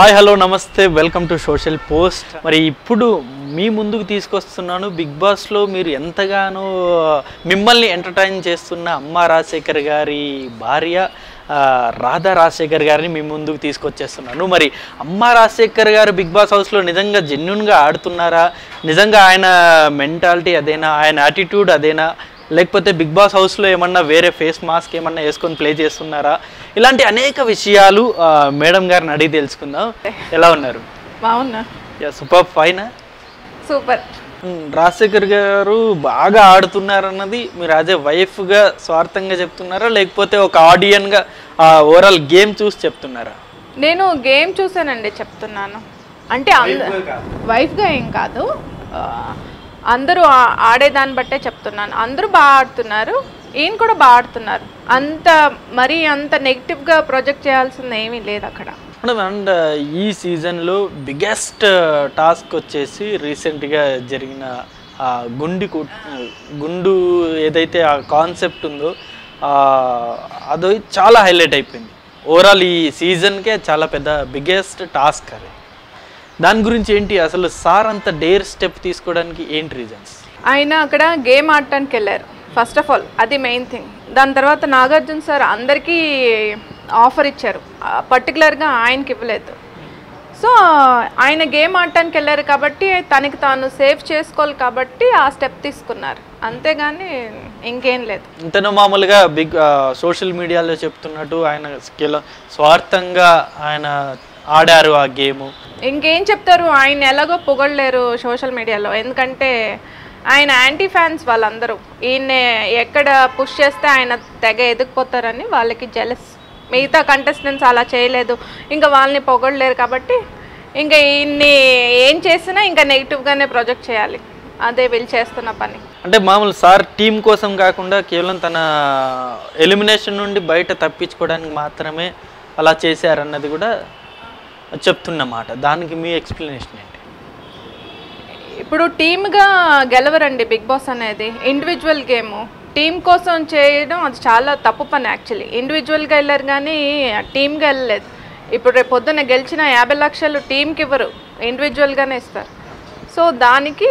Hi hello namaste welcome to social post మరి ఇప్పుడు మీ ముందుకు తీసుకొస్తున్నాను బిగ్ బాస్లో మీరు ఎంతగానో మిమ్మల్ని ఎంటర్టైన్ చేస్తున్న అమ్మ రాజశేఖర్ గారి భార్య ఆ, రాధా రాజశేఖర్ గారిని మీ ముందుకు తీసుకొచ్చేస్తున్నాను మరి అమ్మ రాజశేఖర్ గారు బిగ్ బాస్ హౌస్లో నిజంగా జెన్యున్గా ఆడుతున్నారా నిజంగా ఆయన మెంటాలిటీ అదేనా ఆయన యాటిట్యూడ్ అదేనా లేకపోతే బిగ్ బాస్ హౌస్లో ఏమన్నా వేరే ఫేస్ మాస్క్ ఏమన్నా వేసుకొని ప్లే చేస్తున్నారా ఇలాంటి అనేక విషయాలు ఆ, మేడం గారిని అడిగి తెలుసుకుందాం ఎలా ఉన్నారు బాగున్నా సూపర్ ఫైన్ సూపర్ రాజశేఖర్ గారు బాగా ఆడుతున్నారన్నది మీరు యాజ్ ఏ వైఫ్గా స్వార్థంగా చెప్తున్నారా లేకపోతే ఒక ఆడియన్గా ఓవరాల్ గేమ్ చూసి చెప్తున్నారా నేను గేమ్ చూసానండి చెప్తున్నాను అంటే అంద వైఫ్గా ఏం కాదు ఆ, అందరూ ఆ- ఆడేదాన్ని బట్టే చెప్తున్నాను అందరూ బాగా ఆడుతున్నారు ఈయన కూడా బాగా ఆడుతున్నారు అంత మరీ అంత నెగిటివ్గా ప్రొజెక్ట్ చేయాల్సింది ఏమీ లేదు అక్కడ మేడం అండ్ ఈ సీజన్లో బిగ్గెస్ట్ టాస్క్ వచ్చేసి రీసెంట్గా జరిగిన ఆ గుండి కు గుండు ఏదైతే ఆ కాన్సెప్ట్ ఉందో ఆ, అది చాలా హైలైట్ అయిపోయింది ఓవరాల్ ఈ సీజన్కే చాలా పెద్ద బిగ్గెస్ట్ టాస్క్ అది దాని గురించి ఏంటి అసలు సార్ అంత డేర్ స్టెప్ తీసుకోవడానికి ఏంటి రీజన్స్ ఆయన అక్కడ గేమ్ ఆడటానికి వెళ్ళారు ఫస్ట్ ఆఫ్ ఆల్ అది మెయిన్ థింగ్ దాని తర్వాత నాగార్జున సార్ అందరికీ ఆఫర్ ఇచ్చారు పర్టికులర్గా ఆయనకి ఇవ్వలేదు సో ఆయన గేమ్ ఆడటానికి వెళ్ళారు కాబట్టి తనకి తాను సేవ్ చేసుకోవాలి కాబట్టి ఆ స్టెప్ తీసుకున్నారు అంతేగాని ఇంకేం లేదు ఇంతనో మామూలుగా బిగ్ సోషల్ మీడియాలో చెప్తున్నట్టు ఆయన స్కిల్ స్వార్థంగా ఆయన ఆడారు ఆ గేము ఇంకేం చెప్తారు ఆయన ఎలాగో పొగడలేరు సోషల్ మీడియాలో ఎందుకంటే ఆయన యాంటీ ఫ్యాన్స్ వాళ్ళందరూ ఈయన ఎక్కడ పుష్ చేస్తే ఆయన తెగ ఎదిగిపోతారని వాళ్ళకి జెలస్ మిగతా కంటెస్టెంట్స్ అలా చేయలేదు ఇంకా వాళ్ళని పొగడలేరు కాబట్టి ఇంకా ఈయన్ని ఏం చేసినా ఇంకా నెగిటివ్గానే ప్రొజెక్ట్ చేయాలి అదే వీళ్ళు చేస్తున్న పని అంటే మామూలు సార్ టీం కోసం కాకుండా కేవలం తన ఎలిమినేషన్ నుండి బయట తప్పించుకోవడానికి మాత్రమే అలా చేశారన్నది కూడా చెప్తున్నమాట దానికి మీ ఎక్స్ప్లెనేషన్ ఏంటి ఇప్పుడు టీమ్గా గెలవరండి బిగ్ బాస్ అనేది ఇండివిజువల్ గేమ్ టీం కోసం చేయడం అది చాలా తప్పు పని యాక్చువల్లీ ఇండివిజువల్గా వెళ్ళారు కానీ టీమ్గా వెళ్ళలేదు ఇప్పుడు రేపు పొద్దున్న గెలిచిన యాభై లక్షలు టీంకి ఇవ్వరు ఇండివిజువల్గానే ఇస్తారు సో దానికి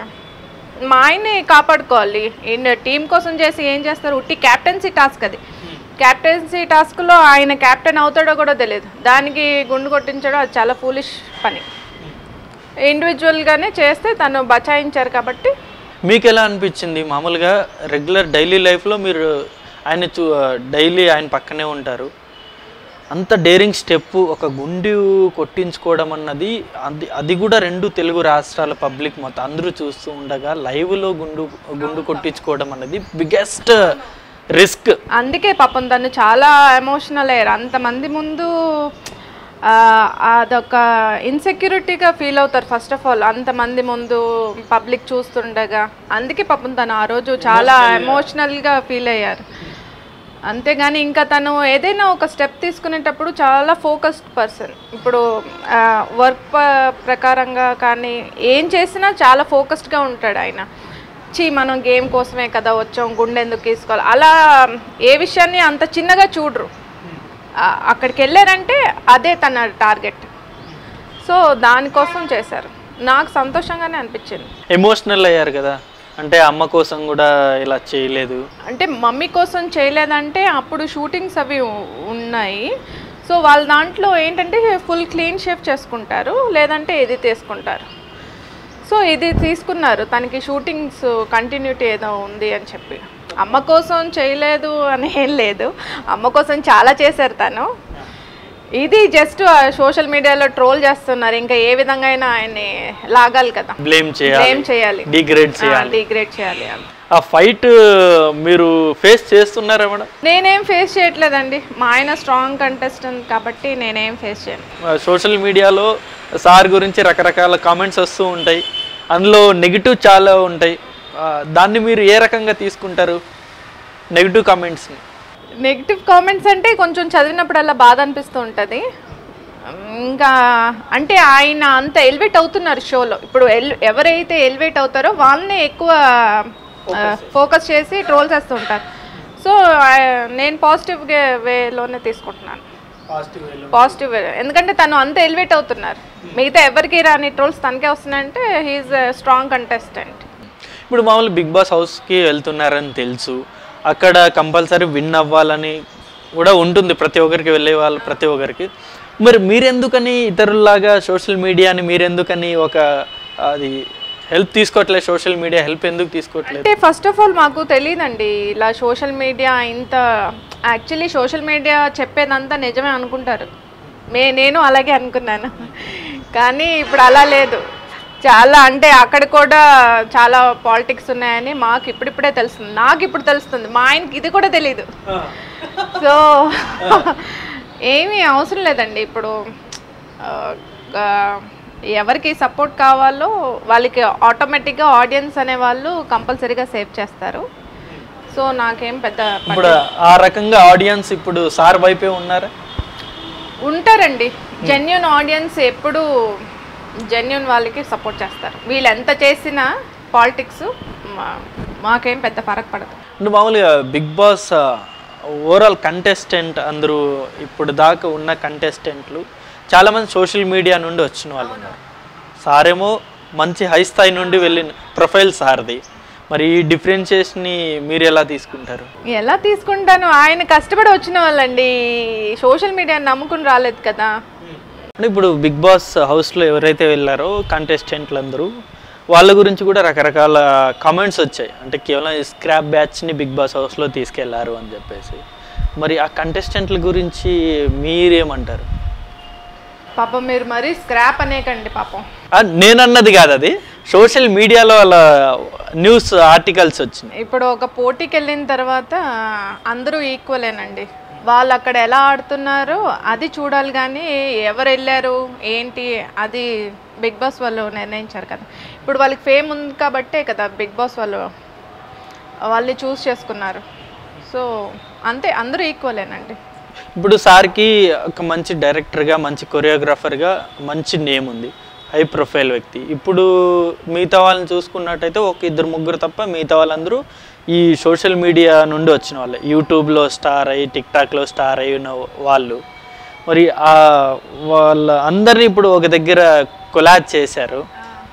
మా ఆయన్ని కాపాడుకోవాలి టీం కోసం చేసి ఏం చేస్తారు ఉట్టి క్యాప్టెన్సీ టాస్క్ అది క్యాప్టెన్సీ టాస్క్లో ఆయన క్యాప్టెన్ అవుతాడో కూడా తెలియదు దానికి గుండు కొట్టించడం అది చాలా ఫూలిష్ పని ఇండివిజువల్గానే చేస్తే తను బచాయించారు కాబట్టి మీకు ఎలా అనిపించింది మామూలుగా రెగ్యులర్ డైలీ లైఫ్లో మీరు ఆయన చూ డైలీ ఆయన పక్కనే ఉంటారు అంత డేరింగ్ స్టెప్ ఒక గుండు కొట్టించుకోవడం అన్నది అది అది కూడా రెండు తెలుగు రాష్ట్రాల పబ్లిక్ మొత్తం అందరూ చూస్తూ ఉండగా లైవ్లో గుండు గుండు కొట్టించుకోవడం అన్నది బిగ్గెస్ట్ రిస్క్ అందుకే పాపం తను చాలా ఎమోషనల్ అయ్యారు అంతమంది ముందు ఆ, అదొక ఇన్సెక్యూరిటీగా ఫీల్ అవుతారు ఫస్ట్ ఆఫ్ ఆల్ అంతమంది ముందు పబ్లిక్ చూస్తుండగా అందుకే పాపం తను ఆ రోజు చాలా ఎమోషనల్గా ఫీల్ అయ్యారు అంతేగాని ఇంకా తను ఏదైనా ఒక స్టెప్ తీసుకునేటప్పుడు చాలా ఫోకస్డ్ పర్సన్ ఇప్పుడు వర్క్ ప్రకారంగా కానీ ఏం చేసినా చాలా ఫోకస్డ్గా ఉంటాడు ఆయన చీ మనం గేమ్ కోసమే కదా వచ్చాం గుండె ఎందుకు తీసుకోవాలి అలా ఏ విషయాన్ని అంత చిన్నగా చూడరు ఆ, అక్కడికి వెళ్ళారంటే అదే తన టార్గెట్ సో దానికోసం చేశారు నాకు సంతోషంగానే అనిపించింది ఎమోషనల్ అయ్యారు కదా అంటే అమ్మ కోసం కూడా ఇలా చేయలేదు అంటే మమ్మీ కోసం చేయలేదంటే అప్పుడు షూటింగ్స్ అవి ఉ- ఉన్నాయి సో వాళ్ళ దాంట్లో ఏంటంటే ఫుల్ క్లీన్ షేప్ చేసుకుంటారు లేదంటే ఇది తీసుకుంటారు సో ఇది తీసుకున్నారు తనకి షూటింగ్స్ కంటిన్యూటీ ఏదో ఉంది అని చెప్పి అమ్మ కోసం చేయలేదు అని ఏం లేదు అమ్మ కోసం చాలా చేశారు తను ఇది జస్ట్ సోషల్ మీడియాలో ట్రోల్ చేస్తున్నారు ఇంకా ఏ విధంగా అయినా ఆయన్ని లాగాలి కదా బ్లేమ్ చేయాలి బ్లేమ్ చేయాలి డిగ్రేడ్ చేయాలి డిగ్రేడ్ చేయాలి అని ఆ ఫైట్ మీరు ఫేస్ చేస్తున్నారా మేడం నేనేం ఫేస్ చేయట్లేదండి మా ఆయన స్ట్రాంగ్ కంటెస్టెంట్ కాబట్టి నేనేం ఫేస్ చేయను సోషల్ మీడియాలో సార్ గురించి రకరకాల కామెంట్స్ వస్తూ ఉంటాయి అందులో నెగిటివ్ చాలా ఉంటాయి ఆ, దాన్ని మీరు ఏ రకంగా తీసుకుంటారు నెగిటివ్ కామెంట్స్ని నెగిటివ్ కామెంట్స్ అంటే కొంచెం చదివినప్పుడల్లా బాధ అనిపిస్తూ ఉంటుంది ఇంకా అంటే ఆయన అంత ఎలివేట్ అవుతున్నారు షోలో ఇప్పుడు ఎల్ ఎవరైతే ఎలివేట్ అవుతారో వాళ్ళనే ఎక్కువ ఫోకస్ చేసి ట్రోల్ చేస్తూ ఉంటారు సో నేను పాజిటివ్ వేలోనే తీసుకుంటున్నాను పాజిటివ్ ఎందుకంటే తను అంత ఎలివేట్ అవుతున్నారు మిగతా ఎవరికి రాని ట్రోల్స్ తనకే వస్తున్నాయంటే హీఈస్ స్ట్రాంగ్ కంటెస్టెంట్ ఇప్పుడు మామూలు బిగ్ బాస్ హౌస్కి వెళ్తున్నారని తెలుసు అక్కడ కంపల్సరీ విన్ అవ్వాలని కూడా ఉంటుంది ప్రతి ఒక్కరికి వెళ్ళే వాళ్ళు ప్రతి ఒక్కరికి మరి మీరెందుకని ఇతరుల్లాగా సోషల్ మీడియాని మీరెందుకని ఒక అది హెల్ప్ తీసుకోవట్లేదు సోషల్ మీడియా హెల్ప్ ఎందుకు తీసుకోవట్లేదు అంటే ఫస్ట్ ఆఫ్ ఆల్ మాకు తెలియదండి ఇలా సోషల్ మీడియా ఇంత యాక్చువల్లీ సోషల్ మీడియా చెప్పేదంతా నిజమే అనుకుంటారు మే నేను అలాగే అనుకున్నాను కానీ ఇప్పుడు అలా లేదు చాలా అంటే అక్కడ కూడా చాలా పాలిటిక్స్ ఉన్నాయని మాకు ఇప్పుడిప్పుడే తెలుస్తుంది నాకు ఇప్పుడు తెలుస్తుంది మా ఆయనకి ఇది కూడా తెలియదు సో ఏమీ అవసరం లేదండి ఇప్పుడు ఆ, ఆ, ఎవరికి సపోర్ట్ కావాలో వాళ్ళకి ఆటోమేటిక్గా ఆడియన్స్ అనే వాళ్ళు కంపల్సరీగా సేవ్ చేస్తారు సో నాకేం పెద్ద ప- ఇప్పుడు ఆ రకంగా ఆడియన్స్ ఇప్పుడు సార్ వైపే ఉన్నారా ఉంటారండి జెన్యున్ ఆడియన్స్ ఎప్పుడు జెన్యున్ వాళ్ళకి సపోర్ట్ చేస్తారు వీళ్ళు ఎంత చేసినా పాలిటిక్స్ మాకేం పెద్ద ఫరక్ పడదు అంటే మామూలుగా బిగ్ బాస్ ఓవరాల్ కంటెస్టెంట్ అందరూ ఇప్పుడు దాకా ఉన్న కంటెస్టెంట్లు చాలామంది సోషల్ మీడియా నుండి వచ్చిన వాళ్ళు ఉన్నారు సారేమో మంచి హై స్థాయి నుండి వెళ్ళిన ప్రొఫైల్ సార్ది మరి ఈ డిఫరెన్షియేషన్ని మీరు ఎలా తీసుకుంటారు ఎలా తీసుకుంటాను ఆయన కష్టపడి వచ్చిన వాళ్ళండి సోషల్ మీడియాని నమ్ముకుని రాలేదు కదా అంటే ఇప్పుడు బిగ్ బాస్ హౌస్లో ఎవరైతే వెళ్ళారో కంటెస్టెంట్లు అందరూ వాళ్ళ గురించి కూడా రకరకాల కామెంట్స్ వచ్చాయి అంటే కేవలం ఈ స్క్రాప్ బ్యాచ్ని బిగ్ బాస్ హౌస్లో తీసుకెళ్లారు అని చెప్పేసి మరి ఆ కంటెస్టెంట్ల గురించి మీరేమంటారు పాపం మీరు మరీ స్క్రాప్ అనేకండి పాపం ఆ, నేనన్నది కాదు అది సోషల్ మీడియాలో అలా న్యూస్ ఆర్టికల్స్ వచ్చినాయి ఇప్పుడు ఒక పోటీకి వెళ్ళిన తర్వాత అందరూ ఈక్వలేనండి వాళ్ళు అక్కడ ఎలా ఆడుతున్నారో అది చూడాలి కానీ ఎవరు వెళ్ళారు ఏంటి అది బిగ్ బాస్ వాళ్ళు నిర్ణయించారు కదా ఇప్పుడు వాళ్ళకి ఫేమ్ ఉంది కాబట్టే కదా బిగ్ బాస్ వాళ్ళు వాళ్ళని చూస్ చేసుకున్నారు సో అంతే అందరూ ఈక్వలేనండి ఇప్పుడు సార్కి ఒక మంచి డైరెక్టర్గా మంచి కొరియోగ్రాఫర్గా మంచి నేమ్ ఉంది హై ప్రొఫైల్ వ్యక్తి ఇప్పుడు మిగతా వాళ్ళని చూసుకున్నట్టయితే ఒక ఇద్దరు ముగ్గురు తప్ప మిగతా వాళ్ళందరూ ఈ సోషల్ మీడియా నుండి వచ్చిన వాళ్ళే యూట్యూబ్లో స్టార్ అయ్యి టిక్టాక్లో స్టార్ అయి ఉన్న వాళ్ళు మరి ఆ వాళ్ళ అందరినీ ఇప్పుడు ఒక దగ్గర కొలాజ్ చేశారు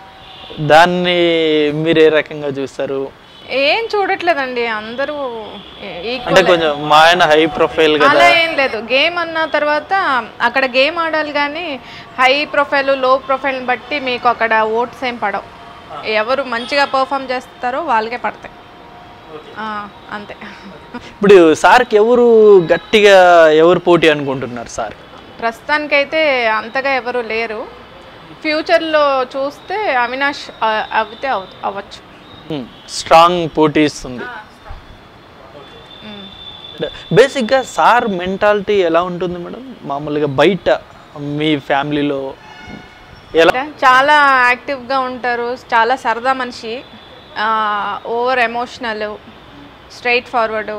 దాన్ని మీరు ఏ రకంగా చూస్తారు ఏం చూడట్లేదండి అందరూ అంటే ఈక్వల్ కొంచెం మా ఆయన హై ప్రొఫైల్ కదా అలా ఏం లేదు గేమ్ అన్న తర్వాత అక్కడ గేమ్ ఆడాలి కానీ హై ప్రొఫైల్ లో ప్రొఫైల్ బట్టి మీకు అక్కడ ఓట్స్ ఏం పడవు ఎవరు మంచిగా పర్ఫామ్ చేస్తారో వాళ్ళకే పడతాయి ఆ, అంతే ఇప్పుడు సార్కి ఎవరు గట్టిగా ఎవరు పోటీ అనుకుంటున్నారు సార్ ప్రస్తుతానికైతే అంతగా ఎవరు లేరు ఫ్యూచర్లో చూస్తే అవినాష్ ఆ, అవితే అవ అవ్వచ్చు స్ట్రాంగ్ పోటీ ఇస్తుంది ఉమ్. బేసిక్గా సార్ మెంటాలిటీ ఎలా ఉంటుంది మేడం మామూలుగా బయట మీ ఫ్యామిలీలో ఎలా అంటే చాలా యాక్టివ్గా ఉంటారు చాలా సరదా మనిషి ఓవర్ ఎమోషనల్ స్ట్రైట్ ఫార్వర్డ్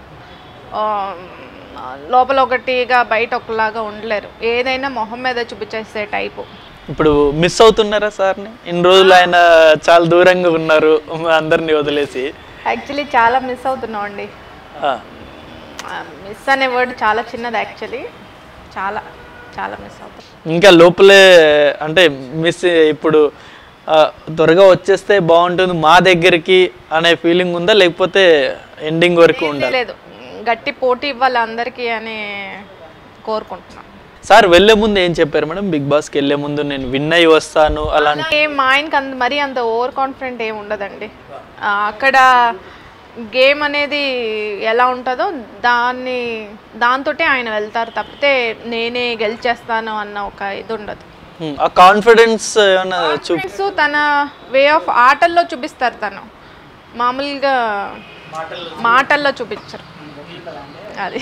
లోపల ఒకటిగా బయట ఒకలాగా ఉండలేరు ఏదైనా మొహం మీద చూపించేసే టైపు ఇప్పుడు మిస్ అవుతున్నారా సార్ని ఇన్ని రోజులు ఆయన చాలా దూరంగా ఉన్నారు అందరినీ వదిలేసి యాక్చువల్లీ చాలా మిస్ అవుతున్నాం అండి ఆ, మిస్ అనే వర్డ్ చాలా చిన్నది యాక్చువల్లీ చాలా చాలా మిస్ అవుతాం ఇంకా లోపలే అంటే మిస్ ఇప్పుడు ఆ, త్వరగా వచ్చేస్తే బాగుంటుంది మా దగ్గరికి అనే ఫీలింగ్ ఉందా లేకపోతే ఎండింగ్ వరకు ఉండాలి లేదు గట్టి పోటీ ఇవ్వాలి అందరికీ అని కోరుకుంటున్నాం సార్ వెళ్ళే ముందు ఏం చెప్పారు మేడం బిగ్ బాస్కి వెళ్ళే ముందు నేను విన్ అయ్యి వస్తాను అలా అలా ఏం మా ఆయనకి అంత మరీ అంత ఓవర్ కాన్ఫిడెంట్ ఏమి ఉండదండి ఆ, అక్కడ గేమ్ అనేది ఎలా ఉంటుందో దాన్ని దాంతోటే ఆయన వెళ్తారు తప్పితే నేనే గెలిచేస్తాను అన్న ఒక ఇది ఉండదు ఉమ్, ఆ కాన్ఫిడెన్స్ ఏమైనా చూ సో తన వే ఆఫ్ ఆటల్లో చూపిస్తారు తను మామూలుగా మాటల్లో చూపించరు అది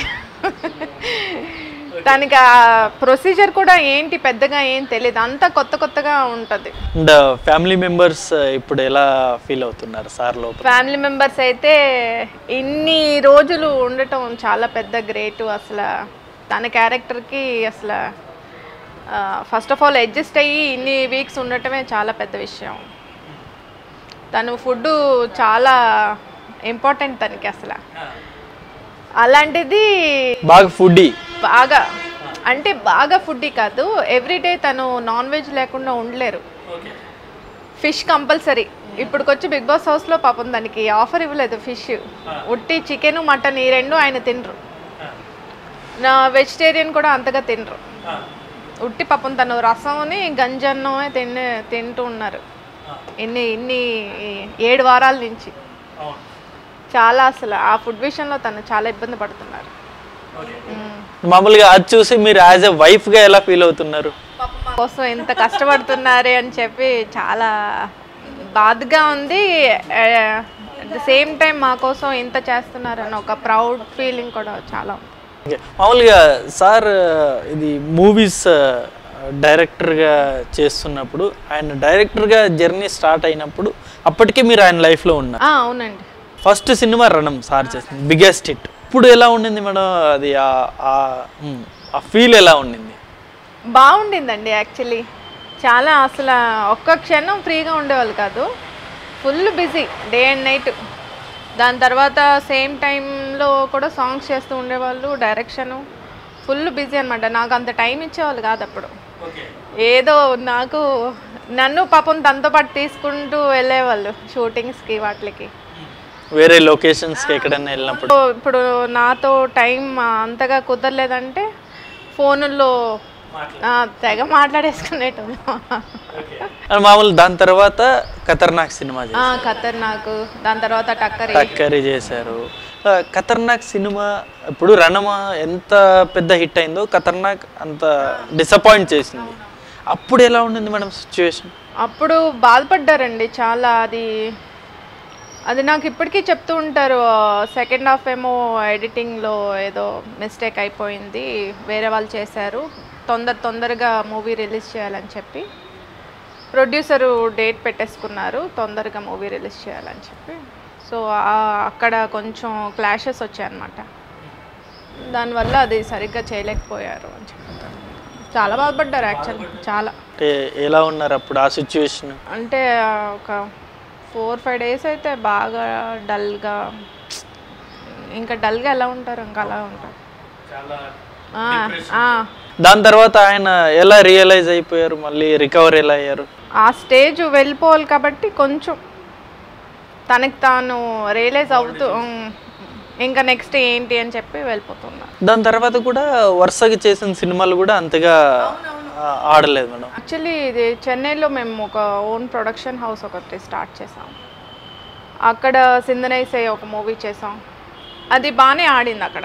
దానికి ఆ ప్రొసీజర్ కూడా ఏంటి పెద్దగా ఏం తెలియదు అంతా కొత్త కొత్తగా ఉంటుంది అండ్ ఫ్యామిలీ మెంబర్స్ ఇప్పుడు ఎలా ఫీల్ అవుతున్నారు సార్ లోపల ఫ్యామిలీ మెంబర్స్ అయితే ఇన్ని రోజులు ఉండటం చాలా పెద్ద గ్రేట్ అసలు తన క్యారెక్టర్కి అసలు ఫస్ట్ ఆఫ్ ఆల్ అడ్జస్ట్ అయ్యి ఇన్ని వీక్స్ ఉండటమే చాలా పెద్ద విషయం తను ఫుడ్ చాలా ఇంపార్టెంట్ తనకి అసలు అలాంటిది బాగా ఫుడీ బాగా అంటే బాగా ఫుడ్ కాదు ఎవ్రీడే తను నాన్ వెజ్ లేకుండా ఉండలేరు ఫిష్ కంపల్సరీ ఇప్పుడుకొచ్చి బిగ్ బాస్ హౌస్లో పాపం దానికి ఆఫర్ ఇవ్వలేదు ఫిష్ ఉట్టి చికెన్ మటన్ ఈ రెండు ఆయన తినరు నా వెజిటేరియన్ కూడా అంతగా తినరు ఉట్టి పాపం తను రసంని గంజన్నమే తిని తింటూ ఉన్నారు ఇన్ని ఇన్ని ఏడు వారాల నుంచి చాలా అసలు ఆ ఫుడ్ విషయంలో తను చాలా ఇబ్బంది పడుతున్నారు మ్మ్. మామూలుగా అది చూసి మీరు యాజ్ ఎ వైఫ్గా ఎలా ఫీల్ అవుతున్నారు మా కోసం ఇంత కష్టపడుతున్నారే అని చెప్పి చాలా బాధగా ఉంది అట్ ద సేమ్ టైం మా కోసం ఇంత చేస్తున్నారని ఒక ప్రౌడ్ ఫీలింగ్ కూడా చాలా ఉంది ఓకే. మామూలుగా సార్ ఇది మూవీస్ డైరెక్టర్గా చేస్తున్నప్పుడు ఆయన డైరెక్టర్గా జర్నీ స్టార్ట్ అయినప్పుడు అప్పటికే మీరు ఆయన లైఫ్లో ఉన్నారు ఆ, అవునండి ఫస్ట్ సినిమా రణం సార్ చేసింది బిగ్గెస్ట్ హిట్ ఇప్పుడు ఎలా ఉండింది మేడం అది ఆ- ఆ- ఉమ్, ఆ ఫీల్ ఎలా ఉండింది బాగుండిందండి యాక్చువల్లీ చాలా అసలు ఒక్క క్షణం ఫ్రీగా ఉండేవాళ్ళు కాదు full busy day and night దాని తర్వాత సేమ్ టైంలో కూడా సాంగ్స్ చేస్తూ ఉండేవాళ్ళు డైరెక్షను ఫుల్ బిజీ అనమాట నాకు అంత టైం ఇచ్చేవాళ్ళు కాదు అప్పుడు ఏదో నాకు నన్ను పాపం తనతో పాటు తీసుకుంటూ వెళ్ళేవాళ్ళు షూటింగ్స్కి వాటికి వేరే లొకేషన్స్కి ఎక్కడైనా వెళ్ళినప్పుడు సో ఇప్పుడు నాతో టైం అంతగా కుదరలేదంటే ఫోనుల్లో ఆ, తెగ మాట్లాడేసుకునేటోళ్ళు అండ్ మామూలు దాని తర్వాత ఖతర్నాక్ సినిమా చేశారు ఆ, ఖతర్నాక్ దాని తర్వాత టక్కరి టక్కరి చేశారు ఆ, ఖతర్నాక్ సినిమా ఇప్పుడు రణమ ఎంత పెద్ద హిట్ అయిందో ఖతర్నాక్ అంత డిసప్పాయింట్ చేసింది అప్పుడు ఎలా ఉండింది మేడం సిచ్యువేషన్ అప్పుడు బాధపడ్డారండి చాలా అది అది నాకు ఇప్పటికీ చెప్తూ ఉంటారు సెకండ్ హాఫ్ ఏమో ఎడిటింగ్లో ఏదో మిస్టేక్ అయిపోయింది వేరే వాళ్ళు చేశారు తొందర తొందరగా మూవీ రిలీజ్ చేయాలని చెప్పి ప్రొడ్యూసరు డేట్ పెట్టేసుకున్నారు తొందరగా మూవీ రిలీజ్ చేయాలని చెప్పి సో అక్కడ కొంచెం క్లాషెస్ వచ్చాయన్నమాట దానివల్ల అది సరిగ్గా చేయలేకపోయారు అని చెప్తారు చాలా బాధపడ్డారు యాక్చువల్ చాలా అంటే ఎలా ఉన్నారు అప్పుడు ఆ సిచ్యువేషన్ అంటే ఆ, ఒక ఫోర్ ఫైవ్ డేస్ అయితే బాగా డల్గా ఇంకా డల్గా ఎలా ఉంటారు ఇంకా అలా ఉంటారు ఆ, ఆ. దాని తర్వాత ఆయన ఎలా రియలైజ్ అయిపోయారు మళ్ళీ రికవర్ ఎలా అయ్యారు ఆ స్టేజ్ వెళ్ళిపోవాలి కాబట్టి కొంచెం తనకి తాను రియలైజ్ అవుతూ ఉమ్, ఇంకా నెక్స్ట్ ఏంటి అని చెప్పి వెళ్ళిపోతున్నారు దాని తర్వాత కూడా వరుసగా చేసిన సినిమాలు కూడా అంతగా ఆ, ఆడలేదు మేడం యాక్చువల్లీ ఇది చెన్నైలో మేము ఒక ఓన్ ప్రొడక్షన్ హౌస్ ఒకటి స్టార్ట్ చేసాం అక్కడ సిందనైసే ఒక మూవీ చేసాం అది బాగానే ఆడింది అక్కడ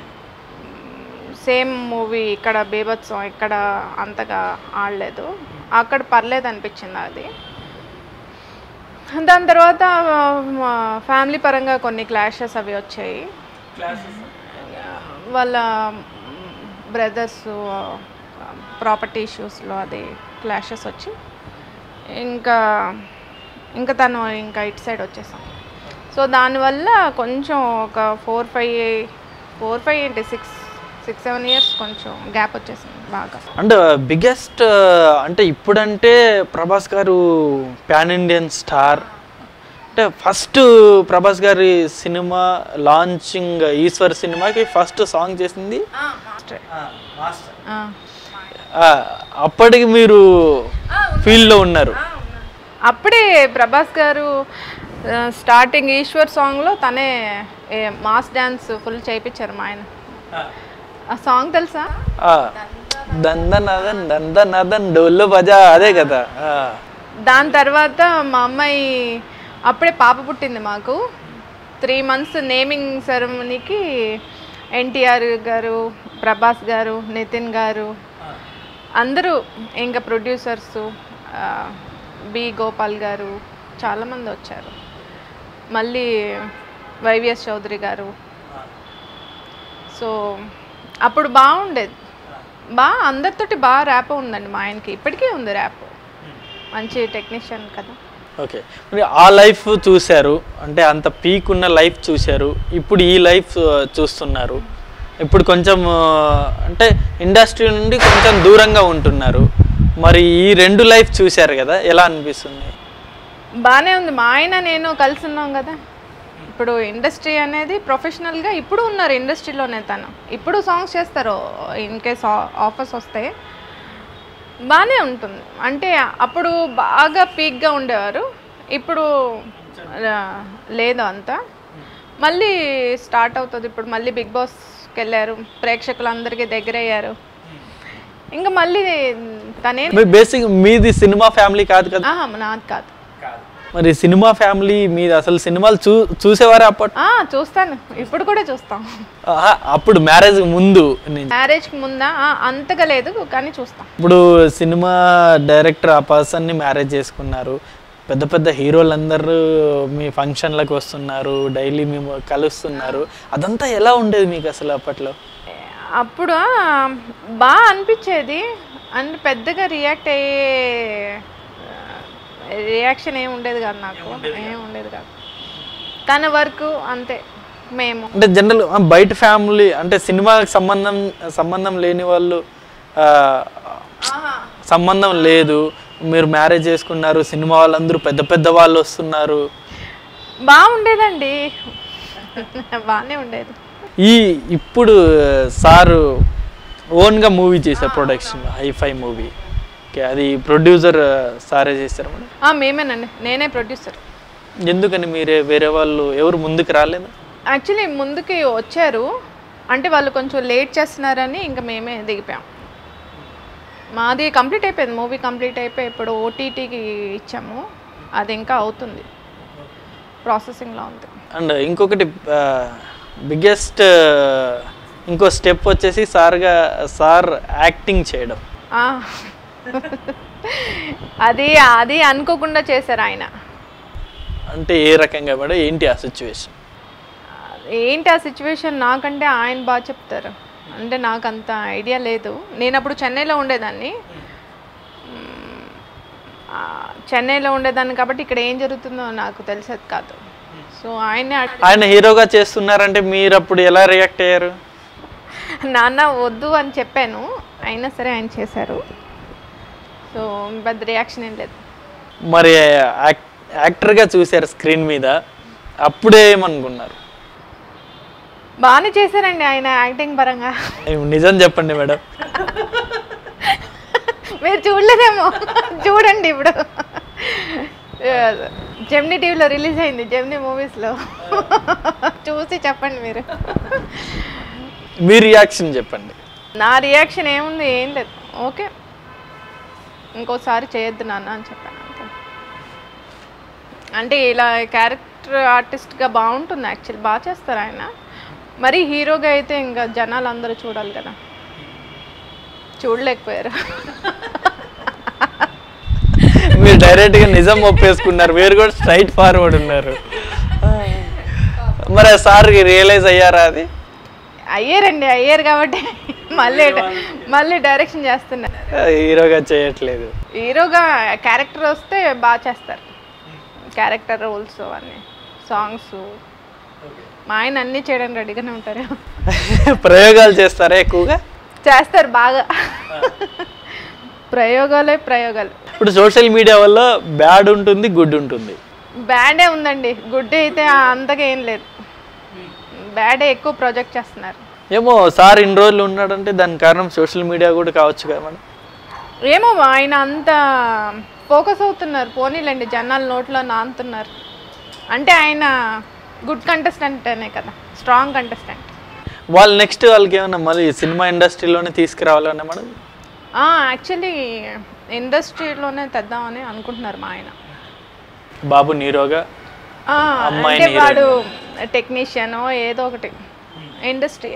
సేమ్ మూవీ ఇక్కడ బీభత్సం ఇక్కడ అంతగా ఆడలేదు అక్కడ పర్లేదు అనిపించింది అది దాని తర్వాత ఫ్యామిలీ పరంగా కొన్ని క్లాషెస్ అవి వచ్చాయి వాళ్ళ బ్రదర్స్ ప్రాపర్టీ ఇష్యూస్లో అది క్లాషెస్ వచ్చి ఇంకా ఇంకా తను ఇంకా ఇటు సైడ్ వచ్చేసాం సో దానివల్ల కొంచెం ఒక ఫోర్ ఫైవ్ ఫోర్ ఫైవ్ ఏంటి సిక్స్ సిక్స్ సెవెన్ ఇయర్స్ కొంచెం గ్యాప్ వచ్చేసింది బాగా అండ్ బిగ్గెస్ట్ అంటే ఇప్పుడంటే ప్రభాస్ గారు ప్యాన్ ఇండియన్ స్టార్ అంటే ఫస్ట్ ప్రభాస్ గారి సినిమా లాంచింగ్ ఈశ్వర్ సినిమాకి ఫస్ట్ సాంగ్ చేసింది ఆ. ఆ, అప్పటికి మీరు ఫీల్డ్లో ఉన్నారు అప్పుడే ప్రభాస్ గారు ఆ, స్టార్టింగ్ ఈశ్వర్ సాంగ్లో తనే ఏ, మాస్ డ్యాన్స్ ఫుల్ చేయించారు మా ఆయన ఆ సాంగ్ తెలుసా ఆ, దందనదన్ దందనదన్ డోళ్ళు బజా అదే కదా ఆ. దాని తర్వాత మా అమ్మాయి అప్పుడే పాప పుట్టింది మాకు త్రీ మంత్స్ నేమింగ్ సెరమనీకి ఎన్టీఆర్ గారు ప్రభాస్ గారు నితిన్ గారు అందరూ ఇంకా ప్రొడ్యూసర్స్ బి గోపాల్ గారు చాలామంది వచ్చారు మళ్ళీ వైవిఎస్ చౌదరి గారు సో అప్పుడు బాగుండేది బాగా అందరితోటి బాగా ర్యాప్ ఉందండి మా ఆయనకి ఇప్పటికీ ఉంది ర్యాప్ మంచి టెక్నీషియన్ కదా ఓకే మరి ఆ లైఫ్ చూశారు అంటే అంత పీక్ ఉన్న లైఫ్ చూశారు ఇప్పుడు ఈ లైఫ్ చూస్తున్నారు ఇప్పుడు కొంచెం ఆ, అంటే ఇండస్ట్రీ నుండి కొంచెం దూరంగా ఉంటున్నారు మరి ఈ రెండు లైఫ్ చూశారు కదా ఎలా అనిపిస్తుంది బాగానే ఉంది మా ఆయన నేను కలిసి ఉన్నాం కదా ఇప్పుడు ఇండస్ట్రీ అనేది ప్రొఫెషనల్గా ఇప్పుడు ఉన్నారు ఇండస్ట్రీలోనే తను ఇప్పుడు సాంగ్స్ చేస్తారు ఇన్ కేస్ ఆఫర్స్ వస్తే బాగానే ఉంటుంది అంటే అప్పుడు బాగా పీక్గా ఉండేవారు ఇప్పుడు ఆ, లేదు అంత మళ్ళీ స్టార్ట్ అవుతుంది ఇప్పుడు మళ్ళీ బిగ్ బాస్కి వెళ్ళారు ప్రేక్షకులందరికీ దగ్గర అయ్యారు ఇంకా మళ్ళీ తనే మీ బేసిక్ మీది సినిమా ఫ్యామిలీ కాదు కదా ఆహా, నాది కాదు మరి సినిమా ఫ్యామిలీ మీది అసలు సినిమాలు చూ చూసేవారా అప్పటి ఆ, చూస్తాను ఇప్పుడు కూడా చూస్తాం ఆహా, అప్పుడు మ్యారేజ్ ముందు నుంచి. మ్యారేజ్కి ముందా ఆ, అంతగా లేదు కానీ చూస్తాం ఇప్పుడు సినిమా డైరెక్టర్ ఆ పర్సన్ని మ్యారేజ్ చేసుకున్నారు పెద్ద పెద్ద హీరోలందరూ మీ ఫంక్షన్లకు వస్తున్నారు డైలీ మేము కలుస్తున్నారు అదంతా ఎలా ఉండేది మీకు అసలు అప్పట్లో అప్పుడు బాగా అనిపించేది అండ్ పెద్దగా రియాక్ట్ అయ్యే రియాక్షన్ ఏమి ఉండేది కాదు నాకు ఏం ఉండేది కాదు తన వరకు అంతే మేము అంటే జనరల్ బయట ఫ్యామిలీ అంటే సినిమాకి సంబంధం సంబంధం లేని వాళ్ళు ఆ, సంబంధం లేదు మీరు మ్యారేజ్ చేసుకున్నారు సినిమా వాళ్ళందరూ పెద్ద పెద్ద వాళ్ళు వస్తున్నారు బాగుండేదండి బాగానే ఉండేది ఈ ఇప్పుడు సారు ఓన్గా మూవీ చేశారు ప్రొడక్షన్ హైఫై మూవీ ఓకే అది ప్రొడ్యూసర్ సారే చేశారు మేడం ఆ, మేమేనండి నేనే ప్రొడ్యూసర్ ఎందుకని మీరే వేరే వాళ్ళు ఎవరు ముందుకు రాలేదు యాక్చువల్లీ ముందుకి వచ్చారు అంటే వాళ్ళు కొంచెం లేట్ చేస్తున్నారని ఇంకా మేమే దిగిపోయాం మాది కంప్లీట్ అయిపోయింది మూవీ కంప్లీట్ అయిపోయి ఇప్పుడు ఓటీటీకి ఇచ్చాము అది ఇంకా అవుతుంది ప్రాసెసింగ్లో ఉంది అండ్ ఇంకొకటి బిగ్గెస్ట్ ఇంకో స్టెప్ వచ్చేసి సార్గా సార్ యాక్టింగ్ చేయడం ఆ. అది అది అనుకోకుండా చేశారు ఆయన అంటే ఏ రకంగా మేడం ఏంటి ఆ సిచ్యువేషన్ ఏంటి ఆ సిచ్యువేషన్ నాకంటే ఆయన బాగా చెప్తారు అంటే నాకు అంత ఐడియా లేదు నేను అప్పుడు చెన్నైలో ఉండేదాన్ని మ్మ్. ఆ, చెన్నైలో ఉండేదాన్ని కాబట్టి ఇక్కడ ఏం జరుగుతుందో నాకు తెలిసేది కాదు సో ఆయనే అడ్- ఆయన హీరోగా చేస్తున్నారంటే మీరు అప్పుడు ఎలా రియాక్ట్ అయ్యారు నాన్న వద్దు అని చెప్పాను అయినా సరే ఆయన చేశారు సో పెద్ద రియాక్షన్ ఏం లేదు మరి యాక్- యాక్టర్గా చూశారు స్క్రీన్ మీద అప్పుడే ఏమనుకున్నారు బాగానే చేశారండి ఆయన యాక్టింగ్ పరంగా ఏం నిజం చెప్పండి మేడం మీరు చూడలేదేమో చూడండి ఇప్పుడు జెమ్నీ టీవీలో రిలీజ్ అయింది జెమ్నీ మూవీస్లో చూసి చెప్పండి మీరు మీ రియాక్షన్ చెప్పండి నా రియాక్షన్ ఏముంది ఏం లేదు ఓకే ఇంకోసారి చేయొద్దు నాన్న అని చెప్పాను అంతే అంటే ఇలా క్యారెక్టర్ ఆర్టిస్ట్గా బాగుంటుంది యాక్చువల్ బాగా చేస్తారు ఆయన మరి హీరోగా అయితే ఇంకా జనాలు అందరూ చూడాలి కదా చూడలేకపోయారు మీరు డైరెక్ట్గా నిజం ఒప్పేసుకున్నారు మీరు కూడా స్ట్రైట్ ఫార్వర్డ్ ఉన్నారు మరి సార్ రియలైజ్ అయ్యారా అది అయ్యారండి అయ్యారు కాబట్టి మళ్ళీ మళ్ళీ డైరెక్షన్ చేస్తున్నారు హీరోగా చేయట్లేదు హీరోగా క్యారెక్టర్ వస్తే బాగా చేస్తారు క్యారెక్టర్ రోల్స్ అవన్నీ సాంగ్స్ మా ఆయన అన్నీ చేయడానికి రెడీగానే ఉంటారు ప్రయోగాలు చేస్తారా ఎక్కువగా చేస్తారు బాగా ప్రయోగాలే ప్రయోగాలు ఇప్పుడు సోషల్ మీడియా వల్ల బ్యాడ్ ఉంటుంది గుడ్ ఉంటుంది బ్యాడే ఉందండి గుడ్ అయితే అంతగా ఏం లేదు బ్యాడే ఎక్కువ ప్రొజెక్ట్ చేస్తున్నారు ఏమో సార్ ఇన్ని రోజులు ఉన్నాడంటే దానికి కారణం సోషల్ మీడియా కూడా కావచ్చు కదా మేడం ఏమో ఆయన అంత ఫోకస్ అవుతున్నారు పోనీలేండి జనాల నోట్లో నానుతున్నారు అంటే ఆయన గుడ్ కంటెస్టెంట్ అనే కదా స్ట్రాంగ్ కంటెస్టెంట్ వాళ్ళు నెక్స్ట్ వాళ్ళకి ఏమన్నా మళ్ళీ సినిమా ఇండస్ట్రీలోనే తీసుకురావాలన్నా మేడం యాక్చువల్లీ ఇండస్ట్రీలోనే తెద్దామని అనుకుంటున్నారు మా ఆయన బాబు నీరోగా ఆ, అమ్మాయిని అంటే వాడు టెక్నీషియన్ ఏదో ఒకటి ఇండస్ట్రీ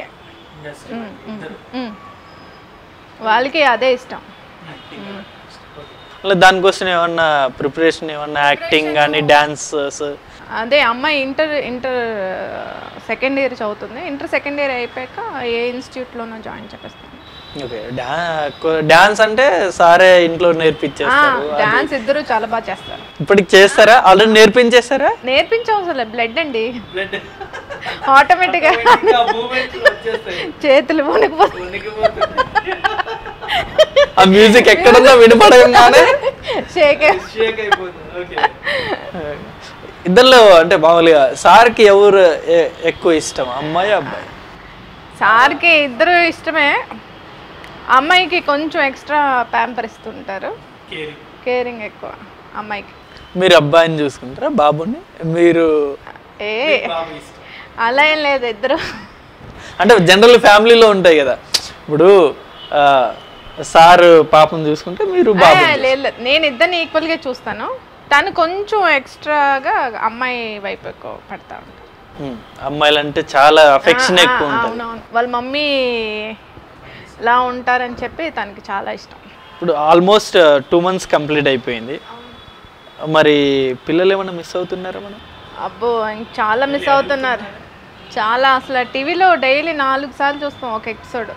వాళ్ళకి అదే ఇష్టం మ్మ్. మళ్ళీ దానికోసం ఏమన్నా ప్రిపరేషన్ ఏమన్నా యాక్టింగ్ కానీ డాన్సెస్ అదే అమ్మాయి ఇంటర్ ఇంటర్ సెకండ్ ఇయర్ చదువుతుంది ఇంటర్ సెకండ్ ఇయర్ అయిపోయాక ఏ ఇన్స్టిట్యూట్లోనో జాయిన్ చేపిస్తాను ఓకే డాన్స్ అంటే సారే ఇంట్లో నేర్పించేస్తారు డాన్స్ ఇద్దరు చాలా బాగా చేస్తారు ఇప్పటికి చేస్తారా ఆల్రెడీ నేర్పించేస్తారా నేర్పించవసరం బ్లడ్ అండి ఆటోమేటిక్గా చేతులు వణికిపోతాయి ఆ మ్యూజిక్ ఎక్కడుందో వినపడగానే షేక్ ఇద్దరిలో అంటే మామూలుగా సార్కి ఎవరు ఎ- ఎక్కువ ఇష్టం అమ్మాయి అబ్బాయి సార్కి ఇద్దరు ఇష్టమే అమ్మాయికి కొంచెం ఎక్స్ట్రా ప్యాంపర్ ఇస్తుంటారు కేరింగ్ ఎక్కువ అమ్మాయికి మీరు అబ్బాయిని చూసుకుంటారా బాబుని మీరు ఏ అలా ఏం లేదు ఇద్దరు అంటే జనరల్ ఫ్యామిలీలో ఉంటాయి కదా ఇప్పుడు ఆ, సార్ పాపను చూసుకుంటే మీరు బాబు ఆ, లేదు లేదు. నేను ఇద్దరిని ఈక్వల్గా చూస్తాను తను కొంచెం ఎక్స్ట్రాగా అమ్మాయి వైపు ఎక్కువ పెడతా ఉంటాను అమ్మాయిలు అంటే చాలా అఫెక్షన్ ఎక్కువ ఉంటుంది అవునవును వాళ్ళ మమ్మీ ఇలా ఉంటారని చెప్పి తనకి చాలా ఇష్టం ఇప్పుడు ఆల్మోస్ట్ టూ మంత్స్ కంప్లీట్ అయిపోయింది మరి పిల్లలు ఏమైనా మిస్ అవుతున్నారా మనం అబ్బో ఇంక చాలా మిస్ అవుతున్నారు చాలా అసలు టీవీలో డైలీ నాలుగు సార్లు చూస్తాం ఒక ఎపిసోడ్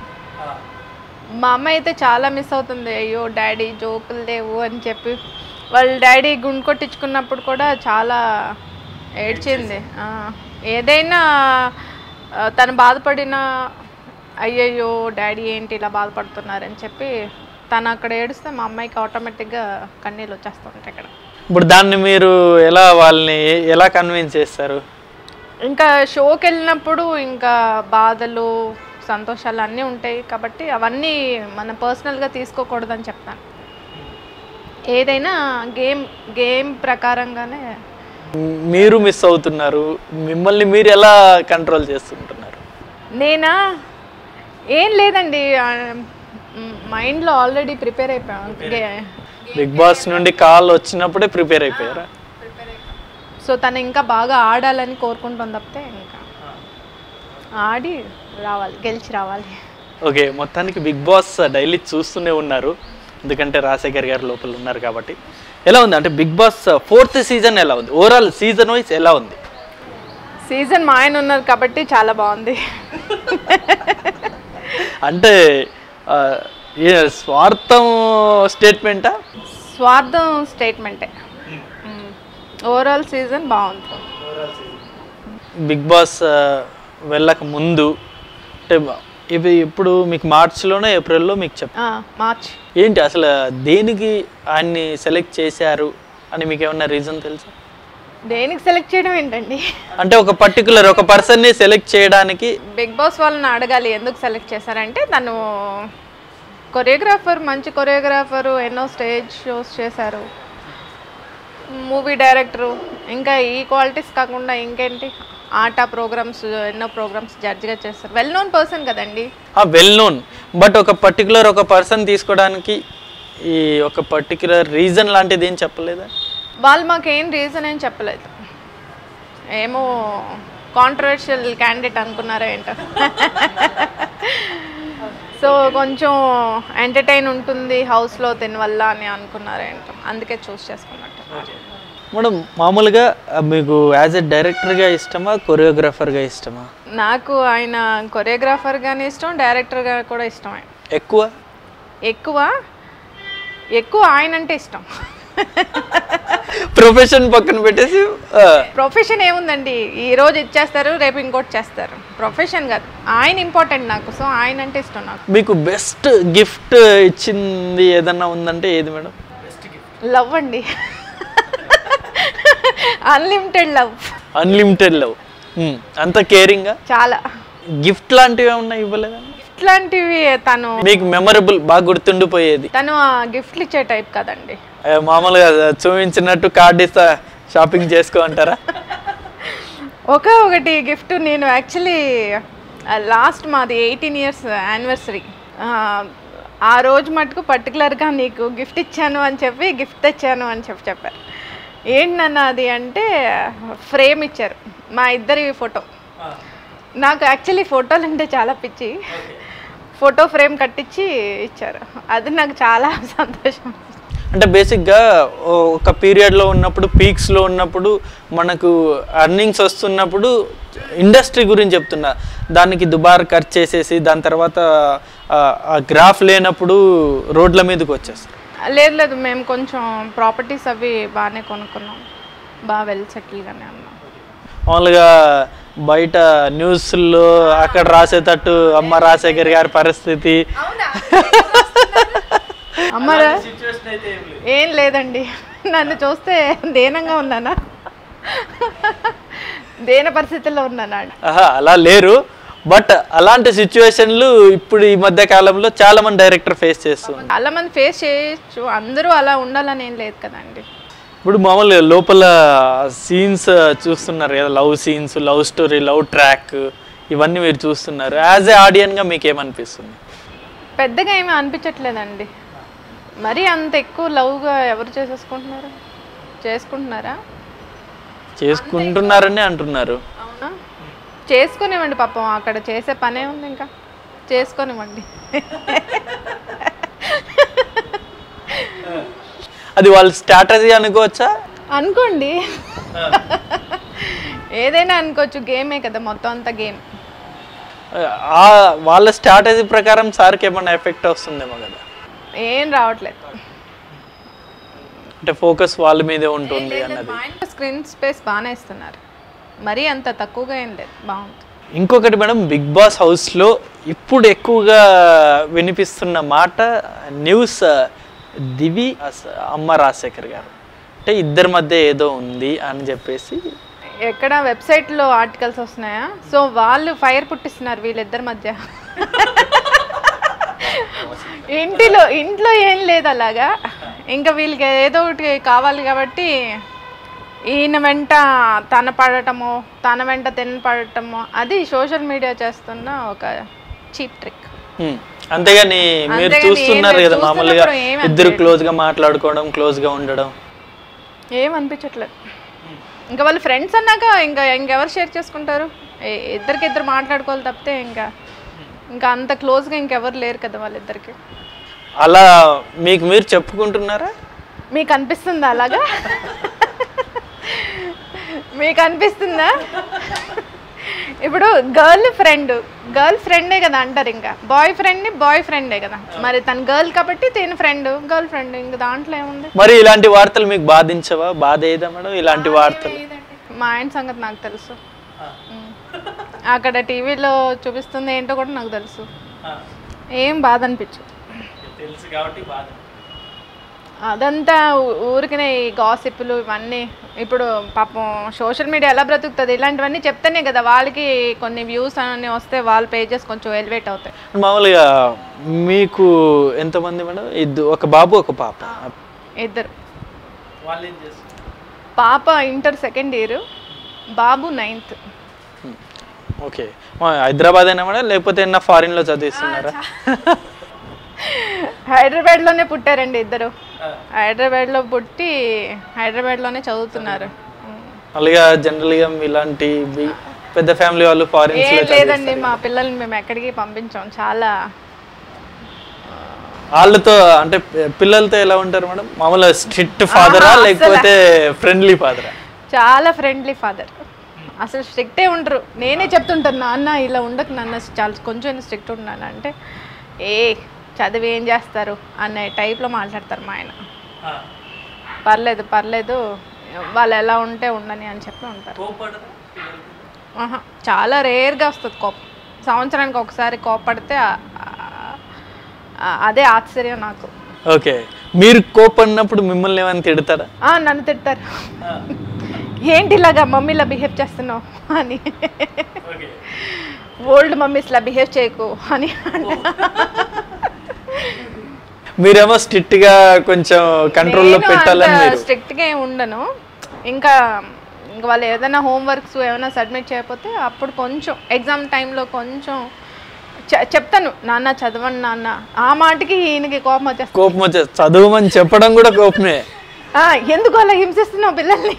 మా అమ్మ అయితే చాలా మిస్ అవుతుంది అయ్యో డాడీ జోకులు లేవు అని చెప్పి వాళ్ళ డాడీ గుండు కొట్టించుకున్నప్పుడు కూడా చాలా ఏడ్చింది ఆ, ఏదైనా ఆ, తను బాధపడిన అయ్యయ్యో డాడీ ఏంటి ఇలా బాధపడుతున్నారని చెప్పి తను అక్కడ ఏడిస్తే మా అమ్మాయికి ఆటోమేటిక్గా కన్నీళ్ళు వచ్చేస్తుంటాయి ఇక్కడ ఇప్పుడు దాన్ని మీరు ఎలా వాళ్ళని ఎలా కన్విన్స్ చేస్తారు ఇంకా షోకి వెళ్ళినప్పుడు ఇంకా బాధలు సంతోషాలు అన్నీ ఉంటాయి కాబట్టి అవన్నీ మన పర్సనల్గా తీసుకోకూడదని చెప్తాను ఏదైనా గేమ్ గేమ్ ప్రకారంగానే మీరు మిస్ అవుతున్నారు మిమ్మల్ని మీరు ఎలా కంట్రోల్ చేస్తుంటున్నారు నేనా ఏం లేదండి మైండ్లో ఆల్రెడీ ప్రిపేర్ అయిపోయాను గే- బిగ్ బాస్ నుండి కాల్ వచ్చినప్పుడే ప్రిపేర్ అయిపోయారా సో తను ఇంకా బాగా ఆడాలని కోరుకుంటుంది తప్పితే ఇంకా ఆడి రావాలి గెలిచి రావాలి ఓకే మొత్తానికి బిగ్ బాస్ డైలీ చూస్తూనే ఉన్నారు ఎందుకంటే రాజశేఖర్ గారు లోపల ఉన్నారు కాబట్టి ఎలా ఉంది అంటే బిగ్ బాస్ ఫోర్త్ సీజన్ ఎలా ఉంది ఓవరాల్ సీజన్ వైజ్ ఎలా ఉంది సీజన్ మా ఆయన ఉన్నారు కాబట్టి చాలా బాగుంది అంటే ఆ, ఏ స్వార్థం స్టేట్మెంటా స్వార్థం స్టేట్మెంటే ఓవరాల్ సీజన్ బాగుంది బిగ్ బాస్ ఆ, వెళ్ళక ముందు అంటే ఇవి ఇప్పుడు మీకు మార్చిలోనే ఏప్రిల్లో మీకు చెప్ ఆ, మార్చ్ ఏంటి అసలు దేనికి ఆయన్ని సెలెక్ట్ చేశారు అని మీకు ఏమన్నా రీజన్ తెలుసా దేనికి సెలెక్ట్ చేయడం ఏంటండి అంటే ఒక పర్టికులర్ ఒక పర్సన్ని సెలెక్ట్ చేయడానికి బిగ్ బాస్ వాళ్ళని అడగాలి ఎందుకు సెలెక్ట్ చేశారంటే తను కొరియోగ్రాఫర్ మంచి కొరియోగ్రాఫర్ ఎన్నో స్టేజ్ షోస్ చేశారు మూవీ డైరెక్టరు ఇంకా ఈ క్వాలిటీస్ కాకుండా ఇంకేంటి ఆట ప్రోగ్రామ్స్ ఎన్నో ప్రోగ్రామ్స్ జడ్జిగా చేస్తారు వెల్ నోన్ పర్సన్ కదండి వెల్ నోన్ బట్ ఒక పర్టికులర్ ఒక పర్సన్ తీసుకోవడానికి ఈ ఒక పర్టికులర్ రీజన్ లాంటిది ఏం చెప్పలేదా వాళ్ళు మాకేం రీజన్ ఏం చెప్పలేదు ఏమో కాంట్రవర్షియల్ క్యాండిడేట్ అనుకున్నారా ఏంటో సో కొంచెం ఎంటర్టైన్ ఉంటుంది హౌస్లో వల్ల అని అనుకున్నారా ఏంటో అందుకే చూస్ చేసుకున్నట్టు మేడం మామూలుగా ఆ, మీకు యాజ్ ఎ డైరెక్టర్గా ఇష్టమా కొరియోగ్రాఫర్గా ఇష్టమా నాకు ఆయన కొరియోగ్రాఫర్గానే ఇష్టం డైరెక్టర్గా కూడా ఇష్టమే ఎక్కువ ఎక్కువ ఎక్కువ ఆయన అంటే ఇష్టం ప్రొఫెషన్ పక్కన పెట్టేసి ఆ, ప్రొఫెషన్ ఏముందండి ఈ రోజు ఇచ్చేస్తారు రేపు ఇంకోటి చేస్తారు ప్రొఫెషన్ కాదు ఆయన ఇంపార్టెంట్ నాకు సో ఆయన అంటే ఇష్టం నాకు మీకు బెస్ట్ గిఫ్ట్ ఇచ్చింది ఏదన్నా ఉందంటే ఏది మేడం లవ్ అండి అన్లిమిటెడ్ లవ్ అన్లిమిటెడ్ లవ్ అంత కేరింగ్గా చాలా గిఫ్ట్ లాంటివి ఏమన్నా ఇవ్వలేదా ఇట్లాంటివి తను మీకు మెమరబుల్ బాగా గుర్తుండిపోయేది తను ఆ గిఫ్ట్లు ఇచ్చే టైప్ కదండి ఏ, మామూలుగా చూపించినట్టు కార్డు ఇస్తా షాపింగ్ చేసుకో అంటారా ఒక ఒకటి గిఫ్ట్ నేను యాక్చువల్లీ లాస్ట్ మాది ఎయిటీన్ ఇయర్స్ యానివర్సరీ ఆ రోజు మటుకు పర్టికులర్గా నీకు గిఫ్ట్ ఇచ్చాను అని చెప్పి గిఫ్ట్ తెచ్చాను అని చెప్పి చెప్పారు ఏంటి నన్ను అది అంటే ఫ్రేమ్ ఇచ్చారు మా ఇద్దరి ఫోటో నాకు యాక్చువల్లీ ఫోటోలు అంటే చాలా పిచ్చి ఫోటో ఫ్రేమ్ కట్టించి ఇచ్చారు అది నాకు చాలా సంతోషం అంటే బేసిక్గా ఒక పీరియడ్లో ఉన్నప్పుడు పీక్స్లో ఉన్నప్పుడు మనకు అర్నింగ్స్ వస్తున్నప్పుడు ఇండస్ట్రీ గురించి చెప్తున్నా దానికి దుబారా ఖర్చు చేసేసి దాని తర్వాత ఆ- ఆ గ్రాఫ్ లేనప్పుడు రోడ్ల మీదకి వచ్చేస్తారు లేదు లేదు మేము కొంచెం ప్రాపర్టీస్ అవి బాగానే కొనుక్కున్నాం బాగా వెల్ సెటిల్గానే ఉన్నాం మామూలుగా బయట న్యూస్లో అక్కడ రాసేటట్టు అమ్మ రాజశేఖర్ గారి పరిస్థితి అమ్మారా ఏం లేదండి నన్ను చూస్తే దేనంగా ఉన్నానా దేని పరిస్థితుల్లో ఉన్నాను ఆహా, అలా లేరు బట్ అలాంటి సిచ్యువేషన్లు ఇప్పుడు ఈ మధ్య కాలంలో చాలా మంది డైరెక్టర్ ఫేస్ చేస్తున్నారు చాలా మంది ఫేస్ చేయొచ్చు అందరూ అలా ఉండాలని ఏం లేదు కదండి ఇప్పుడు మామూలుగా లోపల సీన్స్ చూస్తున్నారు కదా love scenes love story love track ఇవన్నీ మీరు చూస్తున్నారు యాజ్ ఏ ఆడియన్గా మీకు ఏమనిపిస్తుంది పెద్దగా ఏమీ అనిపించట్లేదండి మరీ అంత ఎక్కువ లవ్గా ఎవరు చేసేసుకుంటున్నారు చేసుకుంటున్నారా చేసుకుంటున్నారని అంటున్నారు అవునా చేసుకునివ్వండి పాపం అక్కడ చేసే పనే ఉంది ఇంకా చేసుకునివ్వండి అది వాళ్ళ స్ట్రాటజీ అనుకోవచ్చా అనుకోండి ఏదైనా అనుకోవచ్చు గేమే కదా మొత్తం అంతా గేమ్ ఆ వాళ్ళ స్ట్రాటజీ ప్రకారం సార్కి ఏమన్నా ఎఫెక్ట్ వస్తుందేమో కదా ఏం రావట్లేదు అంటే ఫోకస్ వాళ్ళ మీదే ఉంటుంది అన్నది స్క్రీన్ స్పేస్ బాగానే ఇస్తున్నారు మరీ అంత తక్కువగా ఏం లేదు బాగుంది ఇంకొకటి మేడం బిగ్ బాస్ హౌస్లో ఇప్పుడు ఎక్కువగా వినిపిస్తున్న మాట న్యూస్ దివి అస- అమ్మ రాజశేఖర్ గారు అంటే ఇద్దరి మధ్య ఏదో ఉంది అని చెప్పేసి ఎక్కడ వెబ్సైట్లో ఆర్టికల్స్ వస్తున్నాయా సో వాళ్ళు ఫైర్ పుట్టిస్తున్నారు వీళ్ళిద్దరి మధ్య ఇంటిలో ఇంట్లో ఏం లేదు అలాగా ఇంకా వీళ్ళకి ఏదో ఒకటి కావాలి కాబట్టి ఈయన వెంట తన పడటము తన వెంట తిన పడటము అది సోషల్ మీడియా చేస్తున్న ఒక చీప్ ట్రిక్ హ్మ్. అంతేగాని మీరు అంతేగాని చూస్తున్నారు ఏం కదా లేదు. మామూలుగా చూస్తున్నప్పుడు ఏం ఇద్దరు క్లోజ్గా మాట్లాడుకోవడం క్లోజ్గా ఉండడం ఏం అనిపించట్లేదు ఇంకా వాళ్ళు ఫ్రెండ్స్ అన్నాక ఇంకా ఇంకెవరు షేర్ చేసుకుంటారు ఏ- ఇద్దరికి ఇద్దరు మాట్లాడుకోవాలి తప్పితే ఇంకా ఇంకా అంత క్లోజ్గా ఇంకెవరు లేరు కదా వాళ్ళిద్దరికి అలా మీకు మీరు చెప్పుకుంటున్నారా మీకు అనిపిస్తుందా అలాగా మీకు అనిపిస్తుందా ఇప్పుడు గర్ల్ ఫ్రెండ్ గర్ల్ ఫ్రెండే కదా అంటారు ఇంకా బాయ్ ఫ్రెండ్ని బాయ్ ఫ్రెండే కదా మరి తన గర్ల్ కాబట్టి తిన ఫ్రెండ్ గర్ల్ ఫ్రెండ్ ఇంకా దాంట్లో ఏముంది మరి ఇలాంటి వార్తలు మీకు బాధించవా బాధ ఏదా మేడం ఇలాంటి వార్తలు మా ఆయన సంగతి నాకు తెలుసు ఉమ్. అక్కడ టీవీలో చూపిస్తుంది ఏంటో కూడా నాకు తెలుసు ఏం బాధ అనిపించు తెలుసు కాబట్టి బాధ అదంతా ఊ- ఊరికనే ఈ గాసిప్పులు ఇవన్నీ ఇప్పుడు పాపం సోషల్ మీడియా ఎలా బ్రతుకుతుంది ఇలాంటివన్నీ చెప్తేనే కదా వాళ్ళకి కొన్ని వ్యూస్ అని వస్తే వాళ్ళ పేజెస్ కొంచెం ఎలివేట్ అవుతాయి మామూలుగా మీకు ఎంతమంది మేడం ఇద్దరు ఒక బాబు ఒక పాప ఇద్దరు వాళ్ళు ఏం చేస్తారు పాప ఇంటర్ సెకండ్ ఇయర్ బాబు నైన్త్ ఓకే హైదరాబాద్ అయినా మేడం లేకపోతే ఏమన్నా ఫారిన్లో చదివిస్తున్నారా హైదరాబాద్లోనే పుట్టారండి ఇద్దరు హైదరాబాద్లో పుట్టి హైదరాబాద్లోనే చదువుతున్నారు ఉమ్. అలాగా జనరల్గా ఇలాంటి బి- పెద్ద ఫ్యామిలీ వాళ్ళు ఏం ఫారిన్స్లో లేదండి మా పిల్లల్ని మేము ఎక్కడికి పంపించాం చాలా వాళ్ళతో అంటే పిల్లలతో ఎలా ఉంటారు మేడం మామూలుగా స్ట్రిక్ట్ ఫాదరా లేకపోతే ఫ్రెండ్లీ ఫాదరా చాలా ఫ్రెండ్లీ ఫాదర్ అసలు స్ట్రిక్టే ఉండరు నేనే చెప్తుంటాను నాన్న ఇలా ఉండకు నాన్న చాలా కొంచెం స్ట్రిక్ట్ ఉన్నాను అంటే ఏ చదివి ఏం చేస్తారు అనే టైప్లో మాట్లాడతారు మా ఆయన పర్లేదు పర్లేదు వాళ్ళు ఎలా ఉంటే ఉండని అని చెప్పి ఉంటారు ఆహా, చాలా రేర్గా వస్తుంది కోపం సంవత్సరానికి ఒకసారి కోపడితే ఆ- ఆ- అదే ఆశ్చర్యం నాకు ఓకే మీరు కోపడినప్పుడు మిమ్మల్ని ఏమైనా తిడతారా ఆ, నన్ను తిడతారు ఏంటి ఇలాగా మమ్మీలా బిహేవ్ చేస్తున్నావు అని ఓల్డ్ మమ్మీస్లా బిహేవ్ చేయకు అని మీరేమో స్ట్రిక్ట్ గా కొంచెం కంట్రోల్లో పెట్టాలని మీరు స్ట్రిక్ట్గా ఏమి ఉండను ఇంకా ఇంకా వాళ్ళు ఏదైనా హోంవర్క్స్ ఏమైనా సబ్మిట్ చేయకపోతే అప్పుడు కొంచెం ఎగ్జామ్ టైంలో కొంచెం చె- చెప్తాను నాన్న చదవండి నాన్న ఆ మాటకి ఈయనకి కోపం వచ్చేస్తుంది కోపం వచ్చే చదవమని చెప్పడం కూడా కోపమే ఆ, ఎందుకు అలా హింసిస్తున్నావు పిల్లల్ని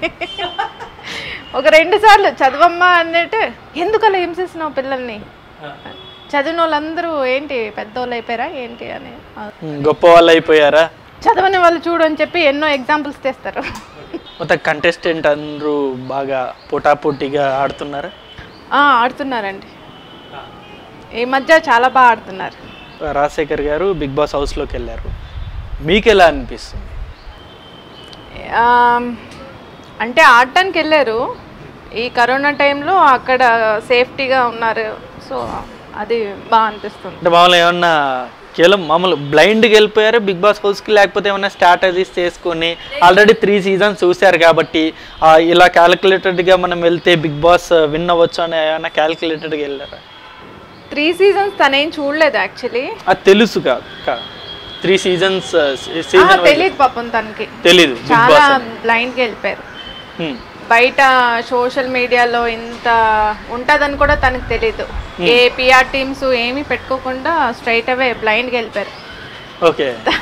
ఒక రెండు సార్లు చదవమ్మా అన్నట్టు ఎందుకు అలా హింసిస్తున్నావు పిల్లల్ని చదివిన వాళ్ళందరూ ఏంటి పెద్దోళ్ళు అయిపోయారా ఏంటి అని ఆ, ఉమ్, గొప్ప వాళ్ళు అయిపోయారా చదవని వాళ్ళు చూడు అని చెప్పి ఎన్నో ఎగ్జాంపుల్స్ తెస్తారు మొత్తం కంటెస్టెంట్ అందరూ బాగా పోటాపోటీగా ఆడుతున్నారా ఆ, ఆడుతున్నారండి ఈ మధ్య చాలా బాగా ఆడుతున్నారు రాజశేఖర్ గారు బిగ్ బాస్ హౌస్లోకి వెళ్ళారు మీకు ఎలా అనిపిస్తుంది ఆ, అంటే ఆడటానికి వెళ్ళారు ఈ కరోనా టైంలో అక్కడ సేఫ్టీగా ఉన్నారు సో అది బాగా అనిపిస్తుంది అంటే మామూలుగా ఏమన్నా కేవలం మామూలు బ్లైండ్కి వెళ్ళిపోయారు బిగ్ బాస్ హౌస్కి లేకపోతే ఏమైనా స్ట్రాటజీస్ చేసుకొని ఆల్రెడీ త్రీ సీజన్స్ చూశారు కాబట్టి ఆ, ఇలా క్యాలిక్యులేటెడ్గా మనం వెళ్తే బిగ్ బాస్ విన్ అవ్వచ్చు అని ఏమైనా క్యాలిక్యులేటెడ్గా వెళ్ళారా త్రీ సీజన్స్ తనేం చూడలేదు యాక్చువల్లీ అది తెలుసు కాదు త్రీ సీజన్స్ సీజన్ తెలియదు పాపం తనకి తెలీదు బిగ్ చాలా బాస్ బ్లైండ్కి వెళ్ళిపోయారు బయట సోషల్ మీడియాలో ఇంత ఉంటుందని కూడా తనకు తెలీదు ఏ పిఆర్ టీమ్స్ ఏమీ పెట్టుకోకుండా స్ట్రైట్ అవే బ్లైండ్కి వెళ్ళిపోయారు ఓకే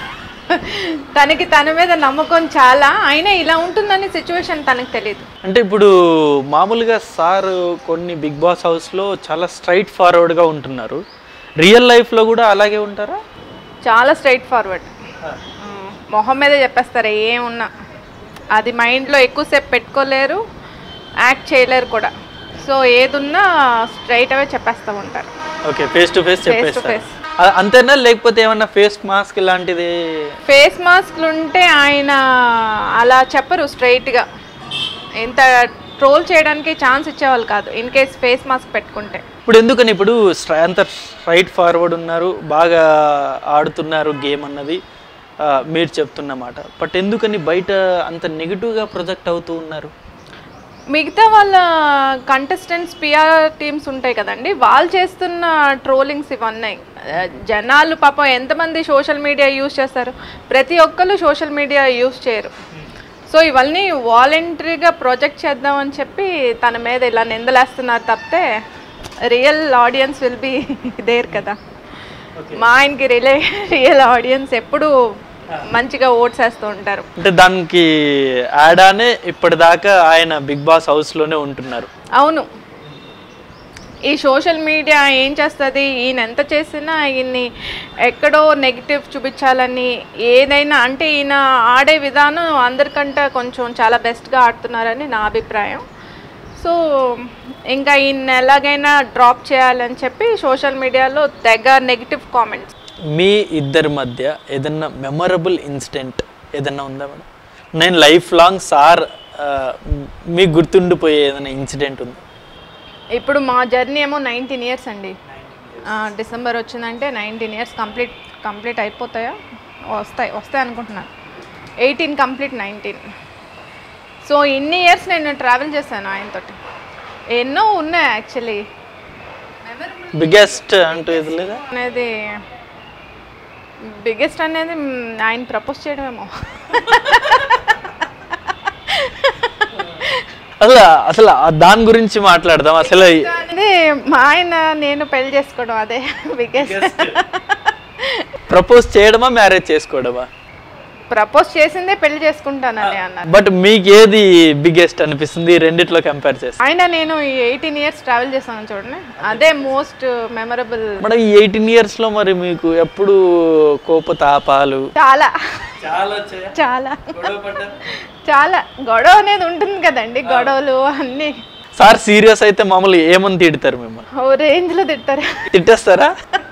తనకి తన మీద నమ్మకం చాలా అయినా ఇలా ఉంటుందని సిచ్యువేషన్ తనకు తెలియదు అంటే ఇప్పుడు మామూలుగా సార్ కొన్ని బిగ్ బాస్ హౌస్లో చాలా స్ట్రైట్ ఫార్వర్డ్గా ఉంటున్నారు రియల్ లైఫ్లో కూడా అలాగే ఉంటారా చాలా స్ట్రైట్ ఫార్వర్డ్ మొహం మీదే చెప్పేస్తారు ఏమున్నా అది మైండ్లో ఎక్కువసేపు పెట్టుకోలేరు యాక్ట్ చేయలేరు కూడా సో ఏదున్నా స్ట్రైట్ అవే చెప్పేస్తూ ఉంటారు okay face to face to చెప్పేస్తారు face. అ- అంతేనా లేకపోతే ఏమన్నా ఫేస్ మాస్క్ లాంటిది ఫేస్ మాస్క్లు ఉంటే ఆయన అలా చెప్పరు స్ట్రైట్గా ఇంత ట్రోల్ చేయడానికి ఛాన్స్ ఇచ్చేవాళ్ళు కాదు ఇన్ కేస్ ఫేస్ మాస్క్ పెట్టుకుంటే ఇప్పుడు ఎందుకని ఇప్పుడు స్ట్రై- అంత స్ట్రైట్ ఫార్వర్డ్ ఉన్నారు బాగా ఆడుతున్నారు గేమ్ అన్నది ఆ, మీరు చెప్తున్నమాట బట్ ఎందుకని బయట అంత నెగిటివ్గా ప్రొజెక్ట్ అవుతూ ఉన్నారు మిగతా వాళ్ళ కంటెస్టెంట్స్ పిఆర్ టీమ్స్ ఉంటాయి కదండి వాళ్ళు చేస్తున్న ట్రోలింగ్స్ ఇవన్నీ ఆ, జనాలు పాపం ఎంతమంది సోషల్ మీడియా యూజ్ చేస్తారు ప్రతి ఒక్కరు సోషల్ మీడియా యూజ్ చేయరు సో ఇవన్నీ వాలంటరీగా ప్రొజెక్ట్ చేద్దామని చెప్పి తన మీద ఇలా నిందలేస్తున్నారు తప్పితే real audience will be there కదా మా ఆయనకి రిలే రియల్ ఆడియన్స్ ఎప్పుడు మంచిగా ఓట్స్ వేస్తూ ఉంటారు అంటే దానికి యాడానే ఇప్పటిదాకా ఆయన బిగ్ బాస్ హౌస్లోనే ఉంటున్నారు అవును ఈ సోషల్ మీడియా ఏం చేస్తుంది ఈయన ఎంత చేసినా ఈయన్ని ఎక్కడో నెగిటివ్ చూపించాలని ఏదైనా అంటే ఈయన ఆడే విధానం అందరికంటే కొంచెం చాలా బెస్ట్గా ఆడుతున్నారని నా అభిప్రాయం సో ఇంకా ఈయన ఎలాగైనా డ్రాప్ చేయాలని చెప్పి సోషల్ మీడియాలో తెగ నెగిటివ్ కామెంట్స్ మీ ఇద్దరి మధ్య ఏదన్నా మెమరబుల్ ఇన్సిడెంట్ ఏదన్నా ఉందా మేడం నేను లైఫ్ లాంగ్ సార్ ఆ, మీకు గుర్తుండిపోయే ఏదైనా ఇన్సిడెంట్ ఉంది ఇప్పుడు మా జర్నీ ఏమో నైన్టీన్ ఇయర్స్ అండి ఆ, డిసెంబర్ వచ్చిందంటే నైన్టీన్ ఇయర్స్ కంప్లీట్ కంప్లీట్ అయిపోతాయా వస్తాయి వస్తాయి అనుకుంటున్నాను ఎయిటీన్ కంప్లీట్ నైన్టీన్ సో ఇన్ని ఇయర్స్ నేను ట్రావెల్ చేశాను ఆయనతోటి ఎన్నో ఉన్నాయి యాక్చువల్లీ బిగ్గెస్ట్ అంటూ ఇది లేదా అనేది బిగ్గెస్ట్ అనేది మ్, ఆయన ప్రపోజ్ చేయడమేమో అసలు అసలు ఆ దాని గురించి మాట్లాడదాం అసలు అనేది మా ఆయన నేను పెళ్లి చేసుకోవడం అదే బిగ్గెస్ట్ ప్రపోజ్ చేయడమా మ్యారేజ్ చేసుకోవడమా ప్రపోజ్ చేసిందే పెళ్లి చేసుకుంటానని అన్నారు బట్ మీకు ఏది బిగ్గెస్ట్ అనిపిస్తుంది ఈ రెండిట్లో కంపేర్ చేస్తే ఆయన నేను ఈ ఎయిటీన్ ఇయర్స్ ట్రావెల్ చేశాను చూడండి అదే మోస్ట్ మెమరబుల్ మేడం ఈ ఎయిటీన్ ఇయర్స్లో మరి మీకు ఎప్పుడు కోపతాపాలు చాలా చాలా చాలా చాలా గొడవ అనేది ఉంటుంది కదండి గొడవలు అన్నీ సార్ సీరియస్ అయితే మామూలు ఏమని తిడతారు మిమ్మల్ని ఓ రేంజ్లో తిట్టారు తిట్టేస్తారా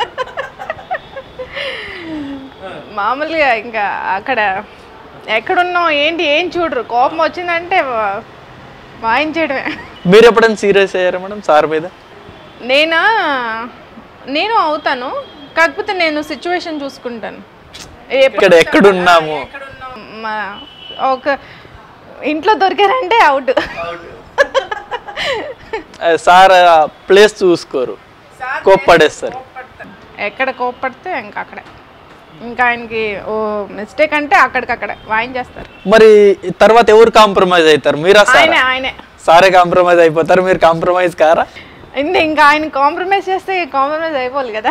మామూలుగా ఇంకా అక్కడ ఎక్కడున్నావు ఏంటి ఏం చూడరు కోపం వచ్చిందంటే వా- వాయించడమే మీరు ఎప్పుడైనా సీరియస్ అయ్యారా మేడం సార్ మీద నేనా నేను అవుతాను కాకపోతే నేను సిచ్యువేషన్ చూసుకుంటాను ఎప్పుడు ఇక్కడ ఎక్కడున్నాము మా- ఒక ఇంట్లో దొరికారంటే అవుట్ ఆ, సార్ ప్లేస్ చూసుకోరు కోప్పడేస్తారు ఎక్కడ కోప్పడితే ఇంకా అక్కడే ఇంకా ఆయనకి ఓ మిస్టేక్ అంటే అక్కడికక్కడే వాయించేస్తారు మరి తర్వాత ఎవరు కాంప్రమైజ్ అవుతారు మీరా సార్ ఆయనే ఆయనే సారే కాంప్రమైజ్ అయిపోతారు మీరు కాంప్రమైజ్ కారా ఇంకా ఇంకా ఆయన కాంప్రమైజ్ చేస్తే కాంప్రమైజ్ అయిపోవాలి కదా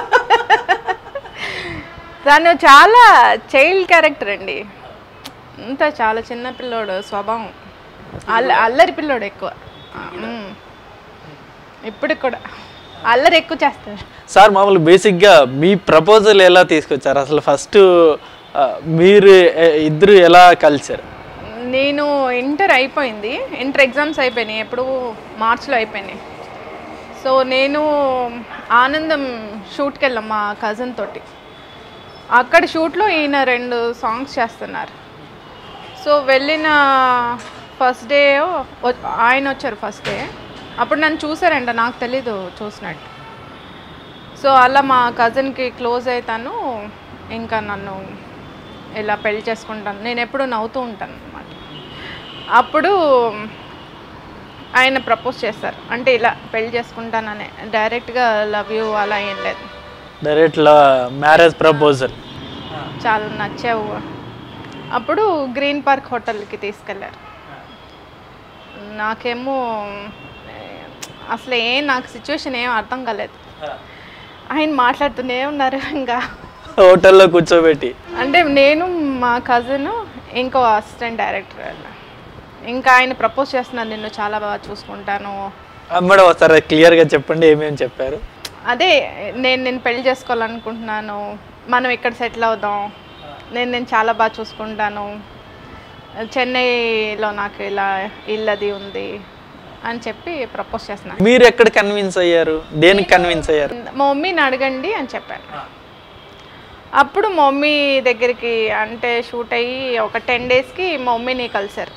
తను చాలా చైల్డ్ క్యారెక్టర్ అండి అంతా చాలా చిన్న పిల్లోడు స్వభావం అల్ల అల్లరి పిల్లోడు ఎక్కువ మ్మ్. ఇప్పటికి కూడా అల్లరి ఎక్కువ చేస్తాడు సార్ మామూలు బేసిక్గా మీ ప్రపోజల్ ఎలా తీసుకొచ్చారు అసలు ఫస్ట్ మీరు ఎ- ఇద్దరు ఎలా కలిసారు నేను ఇంటర్ అయిపోయింది ఇంటర్ ఎగ్జామ్స్ అయిపోయినాయి ఎప్పుడు మార్చ్లో అయిపోయినాయి సో నేను ఆనందం షూట్కి వెళ్ళాం మా కజిన్ తోటి అక్కడ షూట్లో ఈయన రెండు సాంగ్స్ చేస్తున్నారు సో వెళ్ళిన ఫస్ట్ డే ఆయన వచ్చారు ఫస్ట్ డే అప్పుడు నన్ను చూసారంట నాకు తెలీదు చూసినట్టు సో అలా మా కజిన్కి క్లోజ్ అవుతాను ఇంకా నన్ను ఇలా పెళ్లి చేసుకుంటాను నేను ఎప్పుడు నవ్వుతూ ఉంటాను అనమాట అప్పుడు ఆయన ప్రపోజ్ చేస్తారు అంటే ఇలా పెళ్లి చేసుకుంటాననే డైరెక్ట్గా లవ్ యూ అలా ఏం లేదు డైరెక్ట్ మ్యారేజ్ ప్రపోజల్ చాలా నచ్చావు అప్పుడు గ్రీన్ పార్క్ హోటల్కి తీసుకెళ్ళారు నాకేమో ఏ, అసలు ఏం నాకు సిచ్యువేషన్ ఏం అర్థం కాలేదు ఆయన మాట్లాడుతూనే ఉన్నారు ఇంకా హోటల్లో కూర్చోబెట్టి అంటే నేను మా కజిన్ ఇంకో అసిస్టెంట్ డైరెక్టర్ ఇంకా ఆయన ప్రపోజ్ చేస్తున్నారు నిన్ను చాలా బాగా చూసుకుంటాను ఆ, మేడం ఒకసారి క్లియర్గా చెప్పండి ఏమేమి చెప్పారు అదే నేను నేను పెళ్లి చేసుకోవాలనుకుంటున్నాను మనం ఇక్కడ సెటిల్ అవుదాం నేను నేను చాలా బాగా చూసుకుంటాను చెన్నైలో నాకు ఇలా ఇల్లది ఉంది అని చెప్పి ప్రపోజ్ చేస్తున్నాను మీరు ఎక్కడ కన్విన్స్ అయ్యారు దేనికి కన్విన్స్ అయ్యారు మా మమ్మీని అడగండి అని చెప్పాను అప్పుడు మా మమ్మీ దగ్గరికి అంటే షూట్ అయ్యి ఒక టెన్ డేస్కి మా మమ్మీని కలిశారు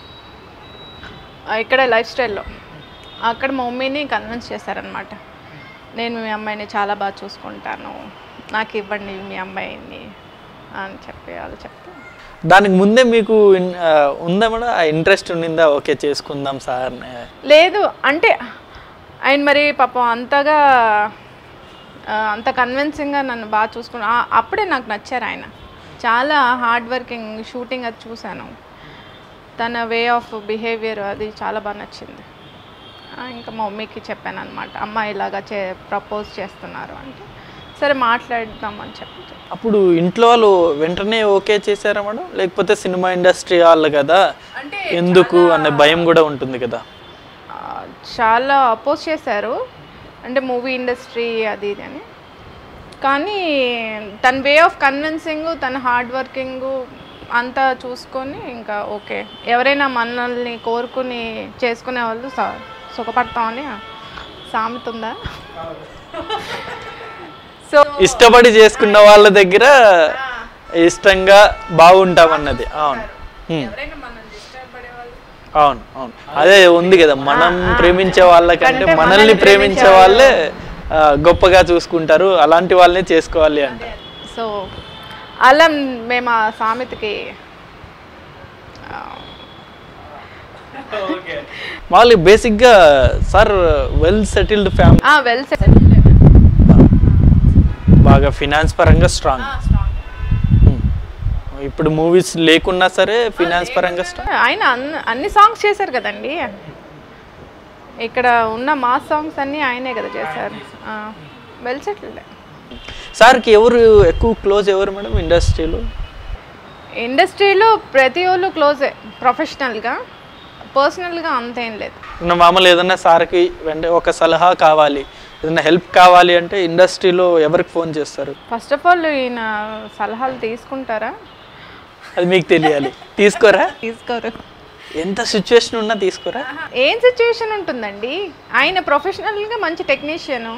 ఆ, ఇక్కడ లైఫ్ స్టైల్లో అక్కడ మా మమ్మీని కన్విన్స్ చేశారనమాట నేను మీ అమ్మాయిని చాలా బాగా చూసుకుంటాను నాకు ఇవ్వండి మీ అమ్మాయిని అని చెప్పి వాళ్ళు చెప్తే దానికి ముందే మీకు ఇన్- ఆ, ఉందా మేడం ఆ ఇంట్రెస్ట్ ఉండిందా ఓకే చేసుకుందాం సార్ లేదు అంటే ఆయన మరి పాపం అంతగా ఆ, అంత కన్విన్సింగ్గా నన్ను బాగా చూసుకుని ఆ- అప్పుడే నాకు నచ్చారు ఆయన చాలా హార్డ్ వర్కింగ్ షూటింగ్ అది చూశాను తన వే ఆఫ్ బిహేవియర్ అది చాలా బాగా నచ్చింది ఆ, ఇంకా మా మమ్మీకి చెప్పాను అనమాట అమ్మ ఇలాగా చే ప్రపోజ్ చేస్తున్నారు అంటే సరే మాట్లాడదామని చెప్పి అప్పుడు ఇంట్లో వాళ్ళు వెంటనే ఓకే చేశారా మేడం లేకపోతే సినిమా ఇండస్ట్రీ వాళ్ళు కదా అంటే ఎందుకు అనే భయం కూడా ఉంటుంది కదా ఆ, చాలా అపోజ్ చేశారు అంటే మూవీ ఇండస్ట్రీ అది ఇది అని కానీ తన వే ఆఫ్ కన్విన్సింగ్ తన హార్డ్ వర్కింగ్ అంతా చూసుకొని ఇంకా ఓకే ఎవరైనా మనల్ని కోరుకుని చేసుకునే వాళ్ళు స- సుఖపడతామని సామెత ఉందా సో ఇష్టపడి చేసుకున్న వాళ్ళ దగ్గర ఇష్టంగా బాగుంటాం అన్నది అవును హ్మ్. ఎవరైనా మనల్ని ఇష్టపడే వాళ్ళు అవును అవును అదే ఉంది కదా మనం ప్రేమించే వాళ్ళకంటే కంటే మనల్ని మనల్ని ప్రేమించే వాళ్ళే ఆ, గొప్పగా చూసుకుంటారు అలాంటి వాళ్ళనే చేసుకోవాలి అంట సో అలా మేము ఆ సామెతకి ఆ, మామూలుగా బేసిక్గా సార్ వెల్ సెటిల్డ్ ఫ్యామిలీ ఆ, వెల్ సెట్ బాగా ఫినాన్స్ పరంగా స్ట్రాంగ్ ఇప్పుడు మూవీస్ లేకున్నా సరే ఫినాన్స్ పరంగా స్ట్రాంగ్ ఆయన అన్ని అన్ని సాంగ్స్ చేశారు కదండి ఇక్కడ ఉన్న మా సాంగ్స్ అన్నీ ఆయనే కదా చేశారు వెల్ సెటిల్డ్ సార్కి ఎవరు ఎక్కువ క్లోజ్ ఎవరు మేడం ఇండస్ట్రీలో ఇండస్ట్రీలో ప్రతి ఒళ్ళు క్లోజే ప్రొఫెషనల్గా పర్సనల్గా అంతేం లేదు ఉన్న మామూలు ఏదన్నా సార్కి వెంట ఒక సలహా కావాలి ఏదైనా హెల్ప్ కావాలి అంటే ఇండస్ట్రీలో ఎవరికి ఫోన్ చేస్తారు ఫస్ట్ ఆఫ్ ఆల్ ఈయన సలహాలు తీసుకుంటారా అది మీకు తెలియాలి తీసుకోరా తీసుకోరు ఎంత సిచ్యువేషన్ ఉన్నా తీసుకోరా ఏం సిచ్యువేషన్ ఉంటుందండి ఆయన ప్రొఫెషనల్గా మంచి టెక్నీషియను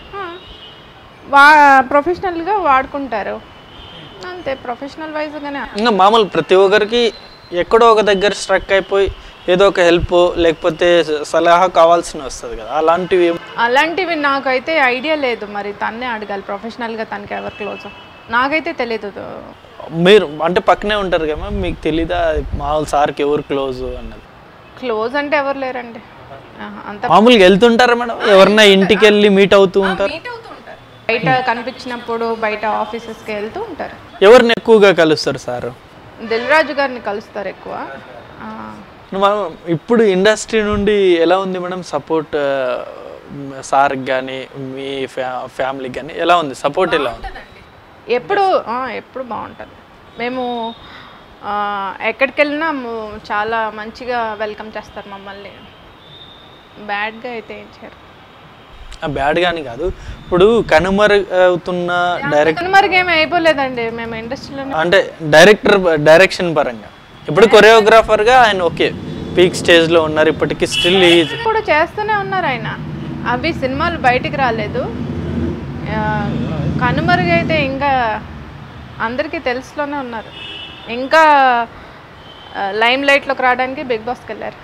వా ప్రొఫెషనల్గా వాడుకుంటారు అంతే ప్రొఫెషనల్ వైజ్గానే ఇంకా మామూలు ప్రతి ఒక్కరికి ఎక్కడో ఒక దగ్గర స్ట్రక్ అయిపోయి ఏదో ఒక హెల్ప్ లేకపోతే సలహా కావాల్సిన వస్తుంది కదా అలాంటివి ఏం- అలాంటివి నాకైతే ఐడియా లేదు మరి తన్నే అడగాలి ప్రొఫెషనల్గా తనకి ఎవరు క్లోజ్ నాకైతే తెలియదు మీరు అంటే పక్కనే ఉంటారు కదా మీకు తెలీదా మామూలు సార్కి ఎవరు క్లోజ్ అన్నది క్లోజ్ అంటే ఎవరు లేరండి ఆహా, అంత మామూలుగా వెళ్తుంటారా మేడం ఎవరన్నా ఇంటికి వెళ్ళి మీట్ అవుతూ ఉంటారు బయట కనిపించినప్పుడు బయట ఆఫీసెస్కి వెళ్తూ ఉంటారు ఎవరిని ఎక్కువగా కలుస్తారు సార్ దిల్ రాజు గారిని కలుస్తారు ఎక్కువ ఆ, మనం ఇప్పుడు ఇండస్ట్రీ నుండి ఎలా ఉంది మేడం సపోర్ట్ సార్కి కానీ మీ ఫ్యా ఫ్యామిలీకి కానీ ఎలా ఉంది సపోర్ట్ ఎలా ఉంది ఎప్పుడు ఆ, ఎప్పుడు బాగుంటుంది మేము ఆ, ఎక్కడికి వెళ్ళినా ము- చాలా మంచిగా వెల్కమ్ చేస్తారు మమ్మల్ని బ్యాడ్గా అయితే ఏం చేయరు బ్యాడ్ కానీ కాదు ఇప్పుడు కనుమరుగవుతున్న డైరెక్ట్ కనుమరుగు ఏమీ అయిపోలేదండి మేము ఇండస్ట్రీలోనే అంటే డైరెక్టర్ డైరెక్షన్ పరంగా ఇప్పుడు కొరియోగ్రాఫర్గా ఆయన ఓకే పీక్ స్టేజ్లో ఉన్నారు ఇప్పటికీ స్టిల్ ఈజ్ కూడా చేస్తూనే ఉన్నారు ఆయన అవి సినిమాలు బయటికి రాలేదు ఆ, కనుమరుగైతే ఇంకా అందరికీ తెలుసులోనే ఉన్నారు ఇంకా లైమ్ లైట్లోకి రావడానికి బిగ్ బాస్కి వెళ్ళారు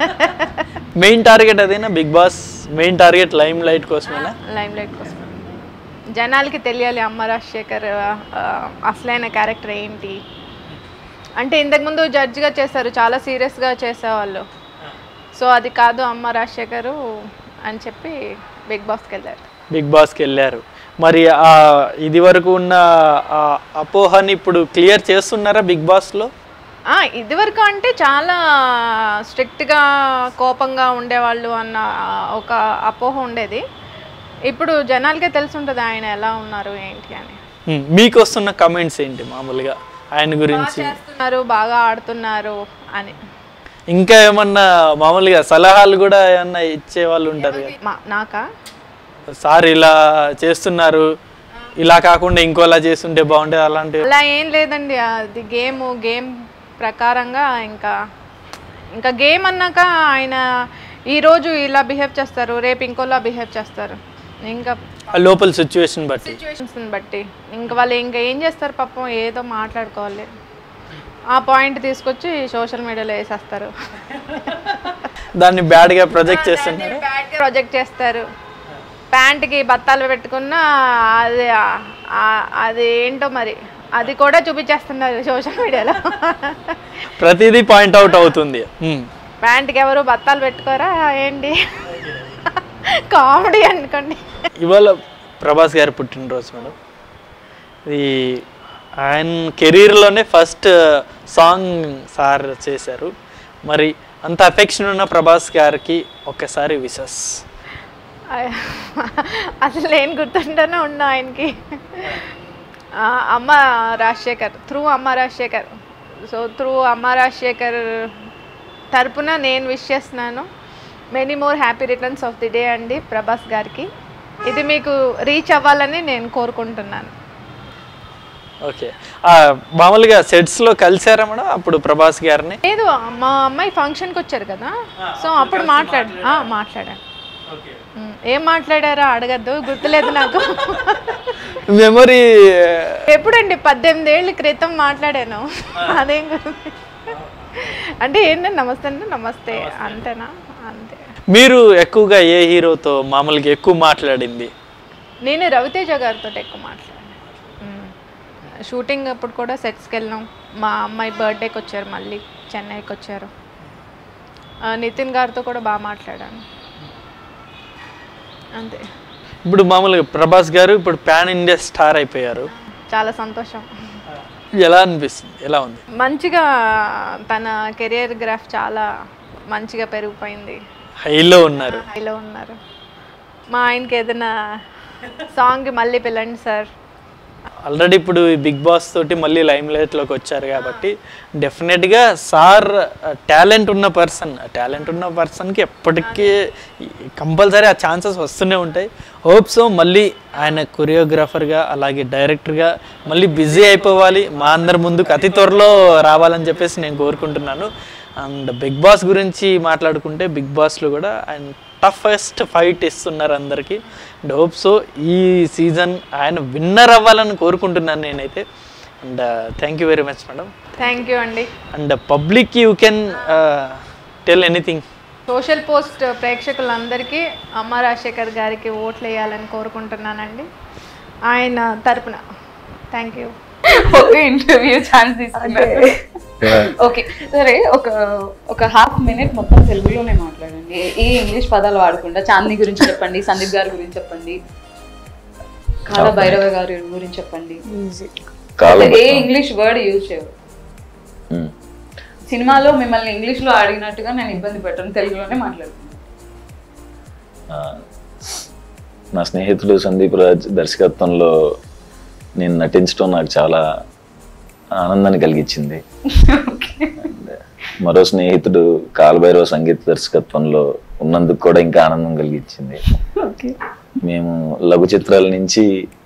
మెయిన్ టార్గెట్ అదేనా big boss main target limelight కోసమేనా లైమ్ లైట్ కోసం జనాలకి తెలియాలి అమ్మ రాజశేఖర్ ఆ, అసలైన క్యారెక్టర్ ఏంటి అంటే ఇంతకుముందు జడ్జిగా చేశారు చాలా సీరియస్గా చేసేవాళ్ళు సో అది కాదు అమ్మ రాజశేఖరు అని చెప్పి బిగ్ బాస్కి వెళ్ళారు బిగ్ బాస్కి వెళ్ళారు మరి ఆ ఇది వరకు ఉన్న ఆ అపోహని ఇప్పుడు క్లియర్ చేస్తున్నారా బిగ్ బాస్లో ఆ, ఇదివరకు అంటే చాలా స్ట్రిక్ట్గా కోపంగా ఉండేవాళ్ళు అన్న ఒక అపోహ ఉండేది ఇప్పుడు జనాలకే తెలిసి ఉంటుంది ఆయన ఎలా ఉన్నారు ఏంటి అని ఉమ్, మీకు వస్తున్న కమెంట్స్ ఏంటి మామూలుగా ఆయన గురించి చేస్తున్నారు బాగా ఆడుతున్నారు అని ఇంకా ఏమన్నా మామూలుగా సలహాలు కూడా ఏమన్నా ఇచ్చే వాళ్ళు ఉంటారు కదా మా నాకా సార్ ఇలా చేస్తున్నారు ఇలా కాకుండా ఇంకోలా చేస్తుంటే బాగుంటుంది అలాంటివి అలా ఏం లేదండి అది గేమ్ గేమ్ ప్రకారంగా ఇంకా ఇంకా గేమ్ అన్నాక ఆయన ఈరోజు ఇలా బిహేవ్ చేస్తారు రేపు ఇంకోలా బిహేవ్ చేస్తారు ఇంకా ఆ లోపల సిచ్యువేషన్ బట్టి సిచ్యువేషన్స్ని బట్టి ఇంకా వాళ్ళు ఇంకా ఏం చేస్తారు పాపం ఏదో మాట్లాడుకోవాలి ఆ పాయింట్ తీసుకొచ్చి సోషల్ మీడియాలో వేసేస్తారు దాన్ని బ్యాడ్గా ప్రొజెక్ట్ చేస్తున్నారు ప్రాజెక్ట్ చేస్తారు ప్యాంట్కి బత్తాలు పెట్టుకున్న అది ఆ- అది ఏంటో మరి అది కూడా చూపించేస్తున్నారు సోషల్ మీడియాలో ప్రతిదీ పాయింట్ అవుట్ అవుతుంది ఉమ్. ప్యాంట్కి ఎవరు బత్తాలు పెట్టుకోరా ఏంటి కామెడీ అనుకోండి ఇవాళ ప్రభాస్ గారి పుట్టినరోజు మేడం ఇది ఆయన కెరీర్లోనే ఫస్ట్ సాంగ్ సార్ చేశారు మరి అంత అఫెక్షన్ ఉన్న ప్రభాస్ గారికి ఒక్కసారి విషస్ అసలు నేను గుర్తుంటూనే ఉన్నా ఆయనకి ఆ, అమ్మ రాజశేఖర్ త్రూ అమ్మ రాజశేఖర్ సో త్రూ అమ్మ రాజశేఖర్ తరపున నేను విష్ చేస్తున్నాను many more happy returns of the day అండి ప్రభాస్ గారికి ఇది మీకు రీచ్ అవ్వాలని నేను కోరుకుంటున్నాను ఓకే ఆ, మామూలుగా సెట్స్లో కలిసారా మేడం అప్పుడు ప్రభాస్ గారిని లేదు మా అమ్మాయి ఫంక్షన్కి వచ్చారు కదా సో అప్పుడు మాట్లాడు ఆ, మాట్లాడాను ఉమ్, ఏం మాట్లాడారో అడగద్దు గుర్తులేదు నాకు మెమరీ ఎప్పుడండి పద్దెనిమిది ఏళ్ళ క్రితం మాట్లాడాను అదేం గుర్తు అంటే ఏంటంటే నమస్తే అంటే నమస్తే అంతేనా అంతే మీరు ఎక్కువగా ఏ హీరోతో మామూలుగా ఎక్కువ మాట్లాడింది నేను రవితేజ గారితో ఎక్కువ మాట్లాడాను ఉమ్. షూటింగ్ అప్పుడు కూడా సెట్స్కి వెళ్ళాం మా అమ్మాయి బర్త్డేకి వచ్చారు మళ్ళీ చెన్నైకి వచ్చారు ఆ, నితిన్ గారితో కూడా బాగా మాట్లాడాను అంతే ఇప్పుడు మామూలుగా ప్రభాస్ గారు ఇప్పుడు పాన్ ఇండియా స్టార్ అయిపోయారు చాలా సంతోషం ఎలా అనిపిస్తుంది ఎలా ఉంది మంచిగా తన కెరియర్ గ్రాఫ్ చాలా మంచిగా పెరిగిపోయింది హైలో ఉన్నారు హైలో ఉన్నారు మా ఆయనకి ఏదైనా సాంగ్ మళ్ళీ పిల్లండి సార్ ఆల్రెడీ ఇప్పుడు ఈ బిగ్ బాస్ తోటి మళ్ళీ లైమ్ లైట్లోకి వచ్చారు కాబట్టి డెఫినెట్గా సార్ టాలెంట్ ఉన్న పర్సన్ టాలెంట్ ఉన్న పర్సన్కి ఎప్పటికీ కంపల్సరీ ఆ ఛాన్సెస్ వస్తూనే ఉంటాయి హోప్ సో మళ్ళీ ఆయన కొరియోగ్రాఫర్గా అలాగే డైరెక్టర్గా మళ్ళీ బిజీ అయిపోవాలి మా అందరి ముందుకు అతి త్వరలో రావాలని చెప్పేసి నేను కోరుకుంటున్నాను అండ్ బిగ్ బాస్ గురించి మాట్లాడుకుంటే బిగ్ బాస్లో కూడా ఆయన టఫెస్ట్ ఫైట్ ఇస్తున్నారు అందరికీ అండ్ హోప్ సో ఈ సీజన్ ఆయన విన్నర్ అవ్వాలని కోరుకుంటున్నాను నేనైతే and thank you very much madam thank you అండి and public you can tell anything social post ప్రేక్షకులందరికీ అమ్మ రాజశేఖర్ గారికి ఓట్లు వేయాలని కోరుకుంటున్నానండి ఆయన తరపున థ్యాంక్ యూ ఒక ఇంటర్వ్యూ ఛాన్స్ తీసుకున్నారు ఓకే సరే ఒక ఒక హాఫ్ మినిట్ మొత్తం తెలుగులోనే మాట్లాడండి ఏ- ఏ ఇంగ్లీష్ పదాలు వాడకుండా చాందిని గురించి చెప్పండి సందీప్ గారి గురించి చెప్పండి కాళ భైరవ గారి గురించి చెప్పండి కాలం ఏ ఇంగ్లీష్ వర్డ్ యూజ్ చేయరు ఉమ్. సినిమాలో మిమ్మల్ని ఇంగ్లీష్ లో అడిగినట్టుగా నేను ఇబ్బంది పెట్టను తెలుగులోనే మాట్లాడుతున్నాను ఆ, నా స్నేహితుడు సందీప్ రాజ్ దర్శకత్వంలో నేను నటించడం నాకు చాలా ఆనందాన్ని కలిగించింది And మరో స్నేహితుడు కాలభైరవ సంగీత దర్శకత్వంలో ఉన్నందుకు కూడా ఇంకా ఆనందం కలిగించింది ఓకే మేము లఘు చిత్రాల నుంచి